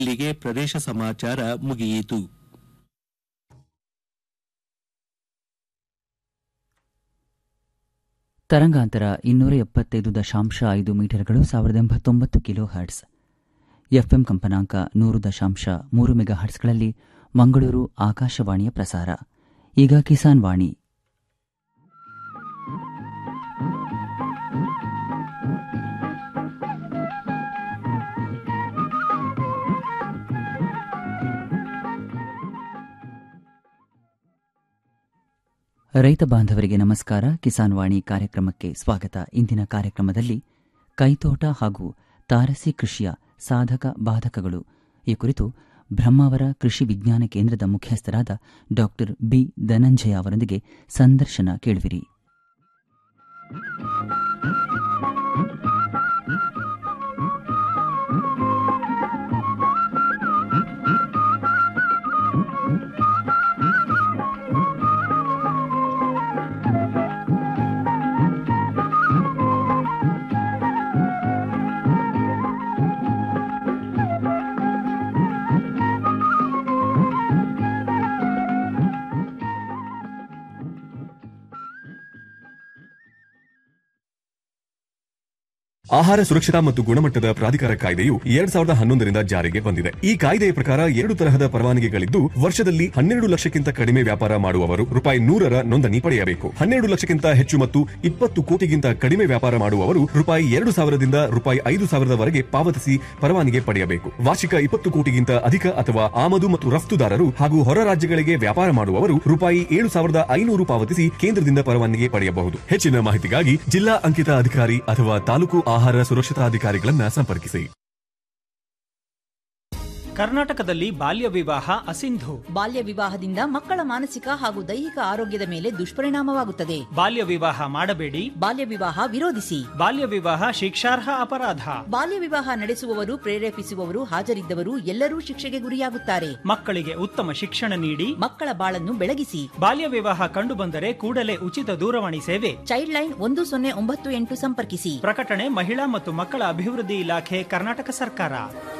ಇಲ್ಲಿಗೆ ಪ್ರದೇಶ ಸಮಾಚಾರ ಮುಗಿಯಿತು ತರಂಗಾಂತರ ಇನ್ನೂರ ಎಪ್ಪತ್ತೈದು ದಶಾಂಶ ಐದು ಮೀಟರ್ಗಳು ಸಾವಿರದ ಎಂಬತ್ತೊಂಬತ್ತು ಕಿಲೋ ಹರ್ಟ್ಸ್ ಎಫ್ಎಂ ಕಂಪನಾಂಕ ನೂರು ದಶಾಂಶ ಮೂರು ಮೆಗಾ ಹರ್ಟ್ಸ್ಗಳಲ್ಲಿ ಮಂಗಳೂರು ಆಕಾಶವಾಣಿಯ ಪ್ರಸಾರ ಈಗ ಕಿಸಾನ್ ವಾಣಿ ರೈತ ಬಾಂಧವರಿಗೆ ನಮಸ್ಕಾರ ಕಿಸಾನ್ ವಾಣಿ ಕಾರ್ಯಕ್ರಮಕ್ಕೆ ಸ್ವಾಗತ ಇಂದಿನ ಕಾರ್ಯಕ್ರಮದಲ್ಲಿ ಕೈತೋಟ ಹಾಗೂ ತಾರಸಿ ಕೃಷಿಯ ಸಾಧಕ ಬಾಧಕಗಳು ಈ ಕುರಿತು ಬ್ರಹ್ಮಾವರ ಕೃಷಿ ವಿಜ್ಞಾನ ಕೇಂದ್ರದ ಮುಖ್ಯಸ್ಥರಾದ ಡಾ ಬಿ ಧನಂಜಯ ಅವರೊಂದಿಗೆ ಸಂದರ್ಶನ ಕೇಳುವಿರಿ ಆಹಾರ ಸುರಕ್ಷತಾ ಮತ್ತು ಗುಣಮಟ್ಟದ ಪ್ರಾಧಿಕಾರ ಕಾಯ್ದೆಯು ಎರಡ್ ಸಾವಿರದ ಹನ್ನೊಂದರಿಂದ ಜಾರಿಗೆ ಬಂದಿದೆ ಈ ಕಾಯ್ದೆಯ ಪ್ರಕಾರ ಎರಡು ತರಹದ ಪರವಾನಗಿಗಳಿದ್ದು ವರ್ಷದಲ್ಲಿ ಹನ್ನೆರಡು ಲಕ್ಷಕ್ಕಿಂತ ಕಡಿಮೆ ವ್ಯಾಪಾರ ಮಾಡುವವರು ರೂಪಾಯಿ ನೂರರ ನೋಂದಣಿ ಪಡೆಯಬೇಕು ಹನ್ನೆರಡು ಲಕ್ಷಕ್ಕಿಂತ ಹೆಚ್ಚು ಮತ್ತು ಇಪ್ಪತ್ತು ಕೋಟಿಗಿಂತ ಕಡಿಮೆ ವ್ಯಾಪಾರ ಮಾಡುವವರು ರೂಪಾಯಿ ಎರಡು ಸಾವಿರದಿಂದ ರೂಪಾಯಿ ಐದು ಸಾವಿರದವರೆಗೆ ಪಾವತಿಸಿ ಪರವಾನಗಿ ಪಡೆಯಬೇಕು ವಾರ್ಷಿಕ ಇಪ್ಪತ್ತು ಕೋಟಿಗಿಂತ ಅಧಿಕ ಅಥವಾ ಆಮದು ಮತ್ತು ರಫ್ತುದಾರರು ಹಾಗೂ ಹೊರ ರಾಜ್ಯಗಳಿಗೆ ವ್ಯಾಪಾರ ಮಾಡುವವರು ರೂಪಾಯಿ ಏಳು ಸಾವಿರದ ಐನೂರು ಪಾವತಿಸಿ ಕೇಂದ್ರದಿಂದ ಪರವಾನಗಿ ಪಡೆಯಬಹುದು ಹೆಚ್ಚಿನ ಮಾಹಿತಿಗಾಗಿ ಜಿಲ್ಲಾ ಅಂಕಿತ ಅಧಿಕಾರಿ ಅಥವಾ ತಾಲೂಕು ಆಹಾರ ಸುರಕ್ಷತಾ ಅಧಿಕಾರಿಗಳನ್ನ ಸಂಪರ್ಕಿಸಿ ಕರ್ನಾಟಕದಲ್ಲಿ ಬಾಲ್ಯ ವಿವಾಹ ಅಸಿಂಧು ಬಾಲ್ಯ ವಿವಾಹದಿಂದ ಮಕ್ಕಳ ಮಾನಸಿಕ ಹಾಗೂ ದೈಹಿಕ ಆರೋಗ್ಯದ ಮೇಲೆ ದುಷ್ಪರಿಣಾಮವಾಗುತ್ತದೆ ಬಾಲ್ಯ ವಿವಾಹ ಮಾಡಬೇಡಿ ಬಾಲ್ಯ ವಿವಾಹ ವಿರೋಧಿಸಿ ಬಾಲ್ಯ ವಿವಾಹ ಶಿಕ್ಷಾರ್ಹ ಅಪರಾಧ ಬಾಲ್ಯ ವಿವಾಹ ನಡೆಸುವವರು ಪ್ರೇರೇಪಿಸುವವರು ಹಾಜರಿದ್ದವರು ಎಲ್ಲರೂ ಶಿಕ್ಷೆಗೆ ಗುರಿಯಾಗುತ್ತಾರೆ ಮಕ್ಕಳಿಗೆ ಉತ್ತಮ ಶಿಕ್ಷಣ ನೀಡಿ ಮಕ್ಕಳ ಬಾಳನ್ನು ಬೆಳಗಿಸಿ ಬಾಲ್ಯ ವಿವಾಹ ಕಂಡುಬಂದರೆ ಕೂಡಲೇ ಉಚಿತ ದೂರವಾಣಿ ಸೇವೆ ಚೈಲ್ಡ್ ಲೈನ್ ಒಂದು ಸೊನ್ನೆ ಒಂಬತ್ತು ಎಂಟು ಸಂಪರ್ಕಿಸಿ ಪ್ರಕಟಣೆ ಮಹಿಳಾ ಮತ್ತು ಮಕ್ಕಳ ಅಭಿವೃದ್ಧಿ ಇಲಾಖೆ ಕರ್ನಾಟಕ ಸರ್ಕಾರ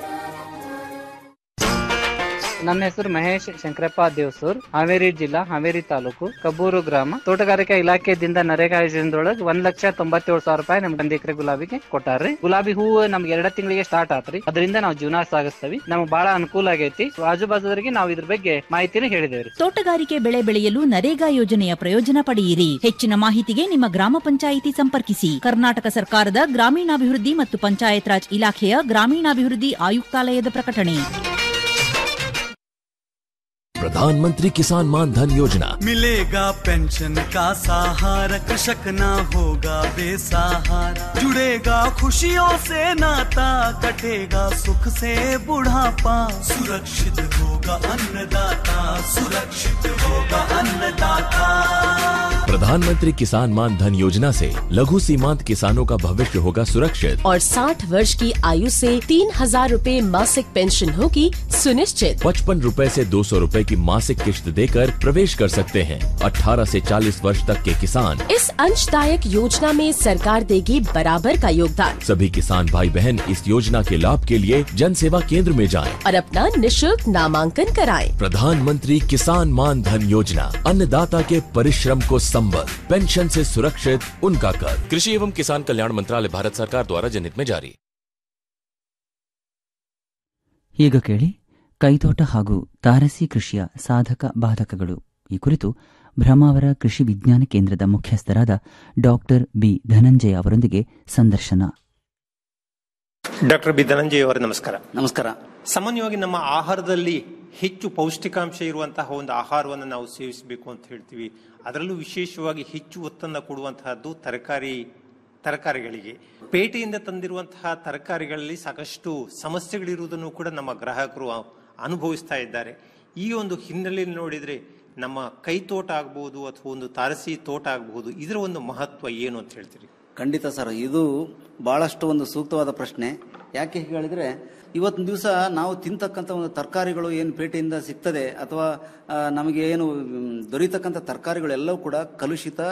ನನ್ನ ಹೆಸರು ಮಹೇಶ್ ಶಂಕರಪ್ಪ ದೇವಸೂರ್ ಹಾವೇರಿ ಜಿಲ್ಲಾ ಹಾವೇರಿ ತಾಲೂಕು ಕಬ್ಬೂರು ಗ್ರಾಮ ತೋಟಗಾರಿಕಾ ಇಲಾಖೆದಿಂದ ನರೇಗಾ ಯೋಜನೆದೊಳಗೆ ಒಂದ್ ಲಕ್ಷ ತೊಂಬತ್ತೇಳು ಸಾವಿರ ರೂಪಾಯಿ ನಮ್ಗೆ ಒಂದ್ ಎಕರೆ ಗುಲಾಬಿಗೆ ಕೊಟ್ಟಾರ್ರಿ ಗುಲಾಬಿ ಹೂವು ನಮ್ಗೆ ಎರಡ ತಿಂಗಳಿಗೆ ಸ್ಟಾರ್ಟ್ ಆತ್ರಿ ಅದರಿಂದ ನಾವು ಜೀವನ ಸಾಗಿಸ್ತೀವಿ ನಮ್ಗೆ ಬಹಳ ಅನುಕೂಲ ಆಗೈತಿ ಆಜು ಬಾಜುದವರಿಗೆ ನಾವು ಇದ್ರ ಬಗ್ಗೆ ಮಾಹಿತಿನ ಹೇಳಿದೇವ್ರಿ ತೋಟಗಾರಿಕೆ ಬೆಳೆ ಬೆಳೆಯಲು ನರೇಗಾ ಯೋಜನೆಯ ಪ್ರಯೋಜನ ಪಡೆಯಿರಿ ಹೆಚ್ಚಿನ ಮಾಹಿತಿಗೆ ನಿಮ್ಮ ಗ್ರಾಮ ಪಂಚಾಯಿತಿ ಸಂಪರ್ಕಿಸಿ ಕರ್ನಾಟಕ ಸರ್ಕಾರದ ಗ್ರಾಮೀಣಾಭಿವೃದ್ಧಿ ಮತ್ತು ಪಂಚಾಯತ್ ರಾಜ್ ಇಲಾಖೆಯ ಗ್ರಾಮೀಣಾಭಿವೃದ್ಧಿ ಆಯುಕ್ತಾಲಯದ ಪ್ರಕಟಣೆ प्रधानमंत्री किसान मान धन योजना मिलेगा पेंशन का सहारा कृषक ना होगा बेसहारा जुड़ेगा खुशियों से नाता कटेगा सुख से बुढ़ापा सुरक्षित होगा अन्नदाता सुरक्षित होगा अन्नदाता प्रधानमंत्री किसान मान धन योजना से लघु सीमांत किसानों का भविष्य होगा सुरक्षित और 60 वर्ष की आयु से तीन हजार रूपए मासिक पेंशन होगी सुनिश्चित पचपन रूपए ऐसी दो सौ रूपए की मासिक किश्त देकर प्रवेश कर सकते हैं 18 से 40 वर्ष तक के किसान इस अंशदायक योजना में सरकार देगी बराबर का योगदान सभी किसान भाई बहन इस योजना के लाभ के लिए जन सेवा केंद्र में जाएं। और अपना निशुल्क नामांकन कराएं। प्रधानमंत्री किसान मान धन योजना अन्नदाता के परिश्रम को संबल पेंशन से सुरक्षित उनका कर कृषि एवं किसान कल्याण मंत्रालय भारत सरकार द्वारा जनहित में जारी ಈಗ ಕೇಳಿ ಕೈತೋಟ ಹಾಗೂ ತಾರಸಿ ಕೃಷಿಯ ಸಾಧಕ ಬಾಧಕಗಳು ಈ ಕುರಿತು ಬ್ರಹ್ಮಾವರ ಕೃಷಿ ವಿಜ್ಞಾನ ಕೇಂದ್ರದ ಮುಖ್ಯಸ್ಥರಾದ ಡಾಕ್ಟರ್ ಬಿ ಧನಂಜಯ ಅವರೊಂದಿಗೆ ಸಂದರ್ಶನ ಡಾಕ್ಟರ್ ಬಿ ಧನಂಜಯ ಅವರೇ ನಮಸ್ಕಾರ ನಮಸ್ಕಾರ ಸಾಮಾನ್ಯವಾಗಿ ನಮ್ಮ ಆಹಾರದಲ್ಲಿ ಹೆಚ್ಚು ಪೌಷ್ಟಿಕಾಂಶ ಇರುವಂತಹ ಒಂದು ಆಹಾರವನ್ನು ನಾವು ಸೇವಿಸಬೇಕು ಅಂತ ಹೇಳ್ತೀವಿ ಅದರಲ್ಲೂ ವಿಶೇಷವಾಗಿ ಹೆಚ್ಚು ಒತ್ತನ್ನು ಕೊಡುವಂತಹದ್ದು ತರಕಾರಿ ತರಕಾರಿಗಳಿಗೆ ಪೇಟೆಯಿಂದ ತಂದಿರುವಂತಹ ತರಕಾರಿಗಳಲ್ಲಿ ಸಾಕಷ್ಟು ಸಮಸ್ಯೆಗಳಿರುವುದನ್ನು ಕೂಡ ನಮ್ಮ ಗ್ರಾಹಕರು ಅನುಭವಿಸ್ತಾ ಇದ್ದಾರೆ ಈ ಒಂದು ಹಿನ್ನೆಲೆಯಲ್ಲಿ ನೋಡಿದರೆ ನಮ್ಮ ಕೈ ತೋಟ ಆಗ್ಬೋದು ಅಥವಾ ಒಂದು ತಾರಸಿ ತೋಟ ಆಗಬಹುದು ಇದರ ಒಂದು ಮಹತ್ವ ಏನು ಅಂತ ಹೇಳ್ತೀರಿ ಖಂಡಿತ ಸರ್ ಇದು ಬಹಳಷ್ಟು ಒಂದು ಸೂಕ್ತವಾದ ಪ್ರಶ್ನೆ ಯಾಕೆ ಹೇಳಿದ್ರೆ ಇವತ್ತಿನ ದಿವಸ ನಾವು ತಿಂತಕ್ಕಂಥ ಒಂದು ತರಕಾರಿಗಳು ಏನು ಪೇಟೆಯಿಂದ ಸಿಗ್ತದೆ ಅಥವಾ ಆ, ನಮಗೆ ಏನು ಮ್, ದೊರೀತಕ್ಕಂಥ ತರಕಾರಿಗಳೆಲ್ಲವೂ ಕೂಡ ಕಲುಷಿತ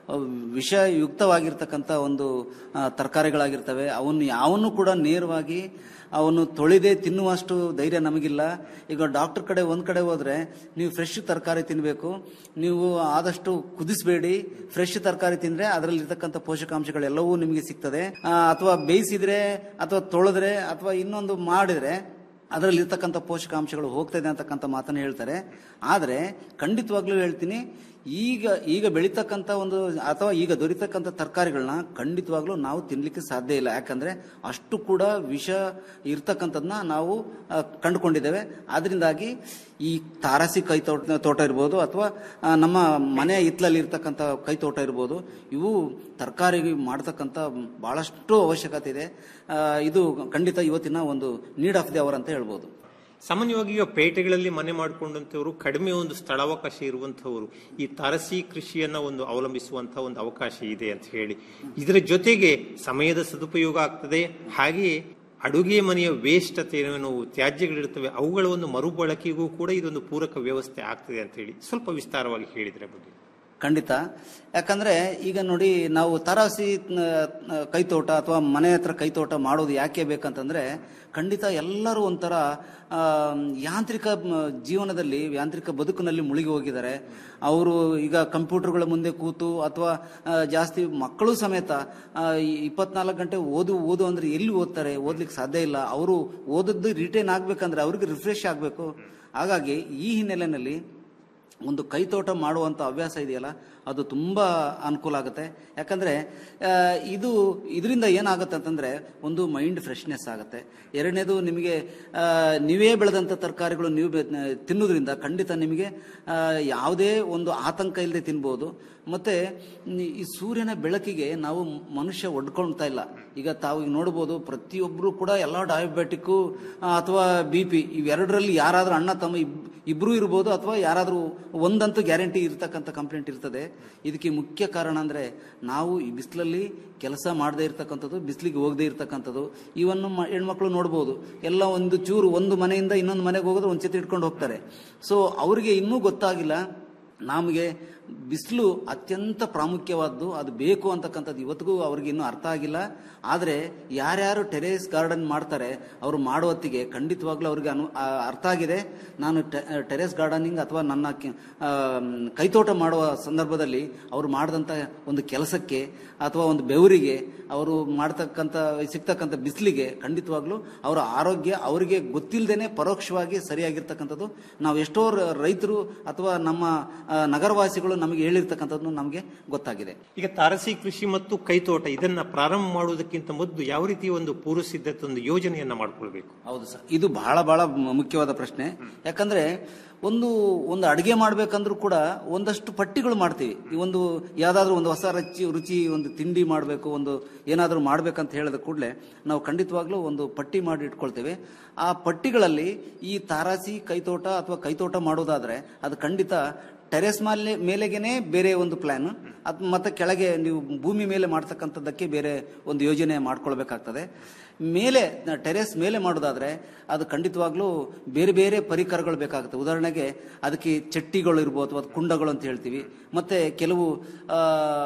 ವಿಷಯುಕ್ತವಾಗಿರ್ತಕ್ಕಂಥ ಒಂದು ಆ, ತರಕಾರಿಗಳಾಗಿರ್ತವೆ ಅವನ್ನು ಯಾವನ್ನು ಕೂಡ ನೇರವಾಗಿ ಅವನು ತೊಳೆದೇ ತಿನ್ನುವಷ್ಟು ಧೈರ್ಯ ನಮಗಿಲ್ಲ ಈಗ ಡಾಕ್ಟರ್ ಕಡೆ ಒಂದ್ ಕಡೆ ಹೋದ್ರೆ ನೀವು ಫ್ರೆಶ್ ತರಕಾರಿ ತಿನ್ನಬೇಕು ನೀವು ಆದಷ್ಟು ಕುದಿಸಬೇಡಿ ಫ್ರೆಶ್ ತರಕಾರಿ ತಿಂದ್ರೆ ಅದರಲ್ಲಿ ಇರ್ತಕ್ಕಂಥ ಪೋಷಕಾಂಶಗಳೆಲ್ಲವೂ ನಿಮಗೆ ಸಿಗ್ತದೆ ಆ, ಅಥವಾ ಬೇಯಿಸಿದ್ರೆ ಅಥವಾ ತೊಳೆದ್ರೆ ಅಥವಾ ಇನ್ನೊಂದು ಮಾಡಿದ್ರೆ ಅದರಲ್ಲಿ ಇರ್ತಕ್ಕಂಥ ಪೋಷಕಾಂಶಗಳು ಹೋಗ್ತದೆ ಅಂತಕ್ಕಂಥ ಮಾತನ್ನು ಹೇಳ್ತಾರೆ ಆದರೆ ಖಂಡಿತವಾಗ್ಲೂ ಹೇಳ್ತೀನಿ ಈಗ ಈಗ ಬೆಳೀತಕ್ಕಂಥ ಒಂದು ಅಥವಾ ಈಗ ದೊರೀತಕ್ಕಂಥ ತರಕಾರಿಗಳನ್ನ ಖಂಡಿತವಾಗ್ಲೂ ನಾವು ತಿನ್ಲಿಕ್ಕೆ ಸಾಧ್ಯ ಇಲ್ಲ ಯಾಕಂದ್ರೆ ಅಷ್ಟು ಕೂಡ ವಿಷ ಇರ್ತಕ್ಕಂಥದ್ನ ನಾವು ಆ, ಕಂಡುಕೊಂಡಿದ್ದೇವೆ ಆದ್ರಿಂದಾಗಿ ಈ ತಾರಸಿ ಕೈ ತೋಟ ತೋಟ ಇರ್ಬೋದು ಅಥವಾ ಆ, ನಮ್ಮ ಮನೆ ಹಿತ್ತಲಲ್ಲಿ ಇರ್ತಕ್ಕಂಥ ಕೈ ತೋಟ ಇರ್ಬೋದು ಇವು ತರಕಾರಿ ಮಾಡ್ತಕ್ಕಂಥ ಬಹಳಷ್ಟು ಅವಶ್ಯಕತೆ ಇದೆ ಆ, ಇದು ಖಂಡಿತ ಇವತ್ತಿನ ಒಂದು ನೀಡ್ ಆಫ್ ದಿ ಅವರ್ ಅಂತ ಹೇಳ್ಬೋದು ಸಾಮಾನ್ಯವಾಗಿ ಈಗ ಪೇಟೆಗಳಲ್ಲಿ ಮನೆ ಮಾಡಿಕೊಂಡಂತವರು ಕಡಿಮೆ ಒಂದು ಸ್ಥಳಾವಕಾಶ ಇರುವಂತವರು ಈ ತಾರಸಿ ಕೃಷಿಯನ್ನ ಒಂದು ಅವಲಂಬಿಸುವಂತಹ ಒಂದು ಅವಕಾಶ ಇದೆ ಅಂತ ಹೇಳಿ ಇದರ ಜೊತೆಗೆ ಸಮಯದ ಸದುಪಯೋಗ ಆಗ್ತದೆ ಹಾಗೆಯೇ ಅಡುಗೆ ಮನೆಯ ವೇಸ್ಟ್ ಅಂತ ಏನು ತ್ಯಾಜ್ಯಗಳಿರ್ತವೆ ಅವುಗಳ ಒಂದು ಮರುಬಳಕೆಗೂ ಕೂಡ ಇದೊಂದು ಪೂರಕ ವ್ಯವಸ್ಥೆ ಆಗ್ತದೆ ಅಂತ ಹೇಳಿ ಸ್ವಲ್ಪ ವಿಸ್ತಾರವಾಗಿ ಹೇಳಿದ್ರೆ ಬಗ್ಗೆ ಖಂಡಿತ ಯಾಕಂದ್ರೆ ಈಗ ನೋಡಿ ನಾವು ತರಾಸಿ ಆ, ಕೈತೋಟ ಅಥವಾ ಮನೆ ಹತ್ರ ಕೈತೋಟ ಮಾಡೋದು ಯಾಕೆ ಬೇಕಂತಂದ್ರೆ ಖಂಡಿತ ಎಲ್ಲರೂ ಒಂಥರ ಆ, ಯಾಂತ್ರಿಕ ಮ್, ಜೀವನದಲ್ಲಿ ಯಾಂತ್ರಿಕ ಬದುಕಿನಲ್ಲಿ ಮುಳುಗಿ ಹೋಗಿದ್ದಾರೆ ಅವರು ಈಗ ಕಂಪ್ಯೂಟರ್ಗಳ ಮುಂದೆ ಕೂತು ಅಥವಾ ಆ, ಜಾಸ್ತಿ ಮಕ್ಕಳು ಸಮೇತ ಇಪ್ಪತ್ನಾಲ್ಕು ಗಂಟೆ ಓದು ಓದು ಅಂದ್ರೆ ಎಲ್ಲಿ ಓದ್ತಾರೆ ಓದ್ಲಿಕ್ಕೆ ಸಾಧ್ಯ ಇಲ್ಲ ಅವರು ಓದದ್ದು ರಿಟೈನ್ ಆಗ್ಬೇಕಂದ್ರೆ ಅವ್ರಿಗೆ ರಿಫ್ರೆಶ್ ಆಗಬೇಕು ಹಾಗಾಗಿ ಈ ಹಿನ್ನೆಲೆಯಲ್ಲಿ ಒಂದು ಕೈತೋಟ ಮಾಡುವಂಥ ಹವ್ಯಾಸ ಇದೆಯಲ್ಲ ಅದು ತುಂಬ ಅನುಕೂಲ ಆಗುತ್ತೆ ಯಾಕಂದ್ರೆ ಆ, ಇದು ಇದರಿಂದ ಏನಾಗುತ್ತೆ ಅಂತಂದ್ರೆ ಒಂದು ಮೈಂಡ್ ಫ್ರೆಶ್ನೆಸ್ ಆಗುತ್ತೆ ಎರಡನೇದು ನಿಮಗೆ ಆ, ನೀವೇ ಬೆಳೆದಂಥ ತರಕಾರಿಗಳು ನೀವು ಬೆ- ತಿನ್ನೋದ್ರಿಂದ ಖಂಡಿತ ನಿಮಗೆ ಆ, ಯಾವುದೇ ಒಂದು ಆತಂಕ ಇಲ್ಲದೆ ತಿನ್ಬೋದು ಮತ್ತೆ ನಿ- ಈ ಸೂರ್ಯನ ಬೆಳಕಿಗೆ ನಾವು ಮನುಷ್ಯ ಒಡ್ಕೊಳ್ತಾ ಇಲ್ಲ ಈಗ ತಾವು ಈಗ ನೋಡ್ಬೋದು ಪ್ರತಿಯೊಬ್ಬರು ಕೂಡ ಎಲ್ಲ ಡಯಾಬಿಟಿಕ್ ಅಥವಾ ಬಿ ಪಿ ಇವೆರಡರಲ್ಲಿ ಯಾರಾದ್ರೂ ಅಣ್ಣ ತಮ್ಮ ಇಬ್- ಇಬ್ರು ಇರ್ಬೋದು ಅಥವಾ ಯಾರಾದ್ರೂ ಒಂದಂತೂ ಗ್ಯಾರಂಟಿ ಇರ್ತಕ್ಕಂಥ ಕಂಪ್ಲೇಂಟ್ ಇರ್ತದೆ ಇದಕ್ಕೆ ಮುಖ್ಯ ಕಾರಣ ಅಂದ್ರೆ ನಾವು ಈ ಬಿಸಿಲಲ್ಲಿ ಕೆಲಸ ಮಾಡದೇ ಇರ್ತಕ್ಕಂಥದ್ದು ಬಿಸಿಲಿಗೆ ಹೋಗದೇ ಇರ್ತಕ್ಕಂಥದ್ದು ಇವನ್ನು ಮ- ಹೆಣ್ಮಕ್ಳು ನೋಡ್ಬೋದು ಎಲ್ಲ ಒಂದು ಚೂರು ಒಂದು ಮನೆಯಿಂದ ಇನ್ನೊಂದು ಮನೆಗೆ ಹೋಗೋದ್ರೆ ಒಂದು ಛತ್ರಿ ಇಟ್ಕೊಂಡು ಹೋಗ್ತಾರೆ ಸೊ ಅವರಿಗೆ ಇನ್ನೂ ಗೊತ್ತಾಗಿಲ್ಲ ನಮಗೆ ಬಿಸಿಲು ಅತ್ಯಂತ ಪ್ರಾಮುಖ್ಯವಾದ್ದು ಅದು ಬೇಕು ಅಂತಕ್ಕಂಥದ್ದು ಇವತ್ತಿಗೂ ಅವ್ರಿಗೆ ಇನ್ನೂ ಅರ್ಥ ಆಗಿಲ್ಲ ಆದರೆ ಯಾರ್ಯಾರು ಟೆರೇಸ್ ಗಾರ್ಡನ್ ಮಾಡ್ತಾರೆ ಅವರು ಮಾಡುವತ್ತಿಗೆ ಖಂಡಿತವಾಗ್ಲೂ ಅವ್ರಿಗೆ ಅನು ಆ, ಅರ್ಥ ಆಗಿದೆ ನಾನು ಟೆ- ಟೆರೇಸ್ ಗಾರ್ಡನಿಂಗ್ ಅಥವಾ ನನ್ನ ಕೆ- ಆ, ಮ್, ಕೈತೋಟ ಮಾಡುವ ಸಂದರ್ಭದಲ್ಲಿ ಅವರು ಮಾಡಿದಂಥ ಒಂದು ಕೆಲಸಕ್ಕೆ ಅಥವಾ ಒಂದು ಬೆವರಿಗೆ ಅವರು ಮಾಡ್ತಕ್ಕಂಥ ಸಿಗ್ತಕ್ಕಂಥ ಬಿಸಿಲಿಗೆ ಖಂಡಿತವಾಗ್ಲೂ ಅವರ ಆರೋಗ್ಯ ಅವರಿಗೆ ಗೊತ್ತಿಲ್ಲದೇನೆ ಪರೋಕ್ಷವಾಗಿ ಸರಿಯಾಗಿರ್ತಕ್ಕಂಥದ್ದು ನಾವು ಎಷ್ಟೋ ರ- ರೈತರು ಅಥವಾ ನಮ್ಮ ಆ, ನಗರವಾಸಿಗಳು ನಮಗೆ ಹೇಳಿರ್ತಕ್ಕಂಥದ್ದು ನಮಗೆ ಗೊತ್ತಾಗಿದೆ ಈಗ ತಾರಸಿ ಕೃಷಿ ಮತ್ತು ಕೈತೋಟ ಇದನ್ನ ಪ್ರಾರಂಭ ಮಾಡುವುದಕ್ಕಿಂತ ಮೊದಲು ಯಾವ ರೀತಿಯ ಒಂದು ಪೂರ್ವ ಸಿದ್ಧತೆ ಒಂದು ಯೋಜನೆಯನ್ನ ಮಾಡ್ಕೊಳ್ಬೇಕು ಹೌದು ಸರ್ ಇದು ಬಹಳ ಬಹಳ ಮ- ಮುಖ್ಯವಾದ ಪ್ರಶ್ನೆ ಯಾಕಂದ್ರೆ ಒಂದು ಒಂದು ಅಡಿಗೆ ಮಾಡ್ಬೇಕಂದ್ರೂ ಕೂಡ ಒಂದಷ್ಟು ಪಟ್ಟಿಗಳು ಮಾಡ್ತೀವಿ ಈ ಒಂದು ಯಾವ್ದಾದ್ರು ಒಂದು ಹೊಸ ರುಚಿ ರುಚಿ ಒಂದು ತಿಂಡಿ ಮಾಡಬೇಕು ಒಂದು ಏನಾದರೂ ಮಾಡ್ಬೇಕಂತ ಹೇಳಿದ ಕೂಡಲೇ ನಾವು ಖಂಡಿತವಾಗ್ಲೂ ಒಂದು ಪಟ್ಟಿ ಮಾಡಿ ಇಟ್ಕೊಳ್ತೇವೆ ಆ ಪಟ್ಟಿಗಳಲ್ಲಿ ಈ ತಾರಾಸಿ ಕೈತೋಟ ಅಥವಾ ಕೈತೋಟ ಮಾಡೋದಾದ್ರೆ ಅದು ಖಂಡಿತ ಟೆರೆಸ್ ಮೇಲೆ ಮೇಲೆಗೇನೆ ಬೇರೆ ಒಂದು ಪ್ಲಾನ್ ಅದು ಮತ್ತೆ ಕೆಳಗೆ ನೀವು ಭೂಮಿ ಮೇಲೆ ಮಾಡ್ತಕ್ಕಂಥದ್ದಕ್ಕೆ ಬೇರೆ ಒಂದು ಯೋಜನೆ ಮಾಡ್ಕೊಳ್ಬೇಕಾಗ್ತದೆ ಮೇಲೆ ಟೆರೆಸ್ ಮೇಲೆ ಮಾಡೋದಾದ್ರೆ ಅದು ಖಂಡಿತವಾಗ್ಲೂ ಬೇರೆ ಬೇರೆ ಪರಿಕರಗಳು ಬೇಕಾಗುತ್ತೆ ಉದಾಹರಣೆಗೆ ಅದಕ್ಕೆ ಚಟ್ಟಿಗಳು ಇರ್ಬೋದು ಅಥವಾ ಕುಂಡಗಳು ಅಂತ ಹೇಳ್ತೀವಿ ಮತ್ತೆ ಕೆಲವು ಆ,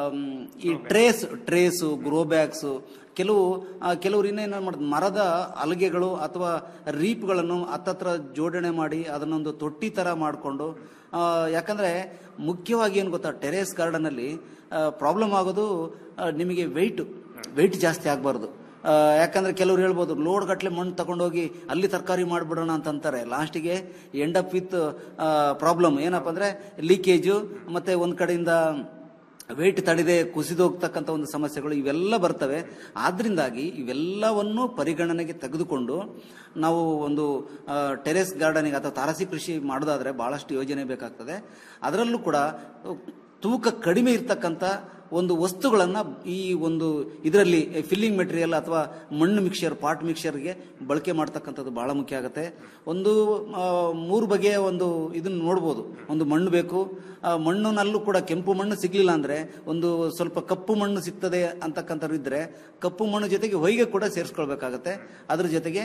ಈ ಟ್ರೇಸ್ ಟ್ರೇಸು ಗ್ರೋ ಬ್ಯಾಗ್ಸು ಕೆಲವು ಆ, ಕೆಲವರು ಇನ್ನೇನು ಮಾಡೋದು ಮರದ ಅಲಗೆಗಳು ಅಥವಾ ರೀಪ್ಗಳನ್ನು ಹತ್ತತ್ರ ಜೋಡಣೆ ಮಾಡಿ ಅದನ್ನೊಂದು ತೊಟ್ಟಿ ತರ ಮಾಡಿಕೊಂಡು ಯಾಕಂದ್ರೆ ಮುಖ್ಯವಾಗಿ ಏನು ಗೊತ್ತಾ ಟೆರೇಸ್ ಗಾರ್ಡನ್ ಅಲ್ಲಿ ಪ್ರಾಬ್ಲಮ್ ಆಗೋದು ಆ, ನಿಮಗೆ ವೆಯ್ಟ್ ವೆಯ್ಟ್ ಜಾಸ್ತಿ ಆಗಬಾರ್ದು ಯಾಕಂದ್ರೆ ಕೆಲವ್ರು ಹೇಳ್ಬೋದು ಲೋಡ್ ಗಟ್ಲೆ ಮಣ್ಣು ತಗೊಂಡೋಗಿ ಅಲ್ಲಿ ತರಕಾರಿ ಮಾಡಿಬಿಡೋಣ ಅಂತ ಅಂತಾರೆ ಲಾಸ್ಟಿಗೆ ಎಂಡ್ ಅಪ್ ವಿತ್ ಪ್ರಾಬ್ಲಮ್ ಏನಪ್ಪ ಅಂದ್ರೆ ಲೀಕೇಜು ಮತ್ತೆ ಒಂದ್ ಕಡೆಯಿಂದ ವೆಯ್ಟ್ ತಡೆದೆ ಕುಸಿದೋಗ್ತಕ್ಕಂಥ ಒಂದು ಸಮಸ್ಯೆಗಳು ಇವೆಲ್ಲ ಬರ್ತವೆ ಆದ್ರಿಂದಾಗಿ ಇವೆಲ್ಲವನ್ನು ಪರಿಗಣನೆಗೆ ತೆಗೆದುಕೊಂಡು ನಾವು ಒಂದು ಟೆರೆಸ್ ಗಾರ್ಡನಿಂಗ್ ಅಥವಾ ತಾರಸಿ ಕೃಷಿ ಮಾಡೋದಾದ್ರೆ ಬಹಳಷ್ಟು ಯೋಜನೆ ಬೇಕಾಗ್ತದೆ ಅದರಲ್ಲೂ ಕೂಡ ತೂಕ ಕಡಿಮೆ ಇರ್ತಕ್ಕಂಥ ಒಂದು ವಸ್ತುಗಳನ್ನ ಈ ಒಂದು ಇದರಲ್ಲಿ ಫಿಲ್ಲಿಂಗ್ ಮೆಟೀರಿಯಲ್ ಅಥವಾ ಮಣ್ಣು ಮಿಕ್ಸರ್ ಪಾಟ್ ಮಿಕ್ಸರ್ಗೆ ಬಳಕೆ ಮಾಡ್ತಕ್ಕಂಥದ್ದು ಬಹಳ ಮುಖ್ಯ ಆಗುತ್ತೆ ಒಂದು ಆ, ಮೂರು ಬಗೆಯ ಒಂದು ಇದನ್ನ ನೋಡ್ಬೋದು ಒಂದು ಮಣ್ಣು ಬೇಕು ಆ ಮಣ್ಣಿನಲ್ಲೂ ಕೂಡ ಕೆಂಪು ಮಣ್ಣು ಸಿಗ್ಲಿಲ್ಲ ಅಂದ್ರೆ ಒಂದು ಸ್ವಲ್ಪ ಕಪ್ಪು ಮಣ್ಣು ಸಿಗ್ತದೆ ಅಂತಕ್ಕಂಥವ್ರು ಇದ್ರೆ ಕಪ್ಪು ಮಣ್ಣು ಜೊತೆಗೆ ಹೊಯ್ಗೆ ಕೂಡ ಸೇರಿಸ್ಕೊಳ್ಬೇಕಾಗತ್ತೆ ಅದ್ರ ಜೊತೆಗೆ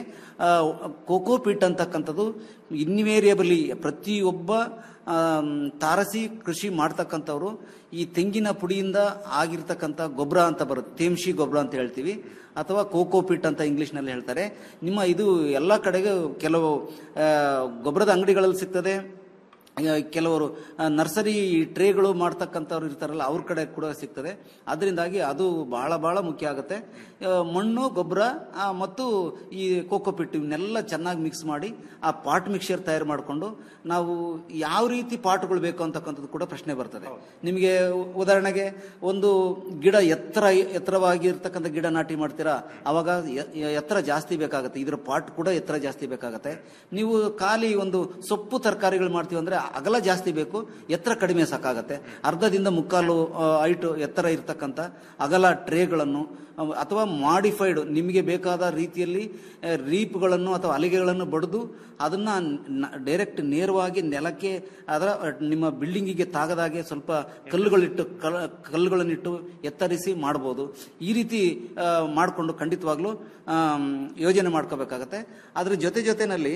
ಕೋಕೋ ಪೀಟ್ ಅಂತಕ್ಕಂಥದ್ದು ಇನ್ವೇರಿಯಬಲಿ ಪ್ರತಿಯೊಬ್ಬ ಆಮ್, ತಾರಸಿ ಕೃಷಿ ಮಾಡ್ತಕ್ಕಂಥವ್ರು ಈ ತೆಂಗಿನ ಪುಡಿಯಿಂದ ಆಗಿರ್ತಕ್ಕಂಥ ಗೊಬ್ಬರ ಅಂತ ಬರುತ್ತೆ ತೇಮ್ಶಿ ಗೊಬ್ಬರ ಅಂತ ಹೇಳ್ತೀವಿ ಅಥವಾ ಕೋಕೋಪಿಟ್ ಅಂತ ಇಂಗ್ಲಿಷ್ನಲ್ಲಿ ಹೇಳ್ತಾರೆ ನಿಮ್ಮ ಇದು ಎಲ್ಲ ಕಡೆಗೆ ಕೆಲವು ಆ, ಗೊಬ್ಬರದ ಅಂಗಡಿಗಳಲ್ಲಿ ಸಿಗ್ತದೆ ಆ, ಕೆಲವರು ಆ, ನರ್ಸರಿ ಟ್ರೇಗಳು ಮಾಡ್ತಕ್ಕಂಥವ್ರು ಇರ್ತಾರಲ್ಲ ಅವ್ರ ಕಡೆ ಕೂಡ ಸಿಗ್ತದೆ ಅದರಿಂದಾಗಿ ಅದು ಬಹಳ ಬಹಳ ಮುಖ್ಯ ಆಗುತ್ತೆ ಆ, ಮಣ್ಣು ಗೊಬ್ಬರ ಆ, ಮತ್ತು ಈ ಕೋಕೋಪಿಟ್ ಇವನ್ನೆಲ್ಲ ಚೆನ್ನಾಗಿ ಮಿಕ್ಸ್ ಮಾಡಿ ಆ ಪಾಟ್ ಮಿಕ್ಸರ್ ತಯಾರು ಮಾಡಿಕೊಂಡು ನಾವು ಯಾವ ರೀತಿ ಪಾಟ್ಗಳು ಬೇಕು ಅಂತಕ್ಕಂಥದ್ದು ಕೂಡ ಪ್ರಶ್ನೆ ಬರ್ತದೆ ನಿಮಗೆ ಉದಾಹರಣೆಗೆ ಒಂದು ಗಿಡ ಎತ್ತರ ಎತ್ತರವಾಗಿ ಇರ್ತಕ್ಕಂಥ ಗಿಡ ನಾಟಿ ಮಾಡ್ತೀರಾ ಅವಾಗ ಎ- ಎ- ಎತ್ತರ ಜಾಸ್ತಿ ಬೇಕಾಗುತ್ತೆ ಇದರ ಪಾಟ್ ಕೂಡ ಎತ್ತರ ಜಾಸ್ತಿ ಬೇಕಾಗುತ್ತೆ ನೀವು ಖಾಲಿ ಒಂದು ಸೊಪ್ಪು ತರಕಾರಿಗಳು ಮಾಡ್ತೀವಿ ಅಂದ್ರೆ ಅಗಲ ಜಾಸ್ತಿ ಬೇಕು ಎತ್ತರ ಕಡಿಮೆ ಸಾಕಾಗತ್ತೆ ಅರ್ಧದಿಂದ ಮುಕ್ಕಾಲು ಹೈಟ್ ಎತ್ತರ ಇರ್ತಕ್ಕಂಥ ಅಗಲ ಟ್ರೇಗಳನ್ನು ಅಹ್, ಅಥವಾ ಮಾಡಿಫೈಡ್ ನಿಮಗೆ ಬೇಕಾದ ರೀತಿಯಲ್ಲಿ ಅಹ್, ರೀಪ್ಗಳನ್ನು ಅಥವಾ ಅಲಿಗೆಗಳನ್ನು ಬಡಿದು ಅದನ್ನ ಡೈರೆಕ್ಟ್ ನೇರವಾಗಿ ನೆಲಕ್ಕೆ ಅದರ ನಿಮ್ಮ ಬಿಲ್ಡಿಂಗಿಗೆ ತಾಗದಾಗೆ ಸ್ವಲ್ಪ ಕಲ್ಲುಗಳಿಟ್ಟು ಕಲ್- ಕಲ್ಲುಗಳನ್ನಿಟ್ಟು ಎತ್ತರಿಸಿ ಮಾಡ್ಬೋದು ಈ ರೀತಿ ಮಾಡಿಕೊಂಡು ಖಂಡಿತವಾಗ್ಲೂ ಆಮ್, ಯೋಜನೆ ಮಾಡ್ಕೋಬೇಕಾಗತ್ತೆ ಅದ್ರ ಜೊತೆ ಜೊತೆನಲ್ಲಿ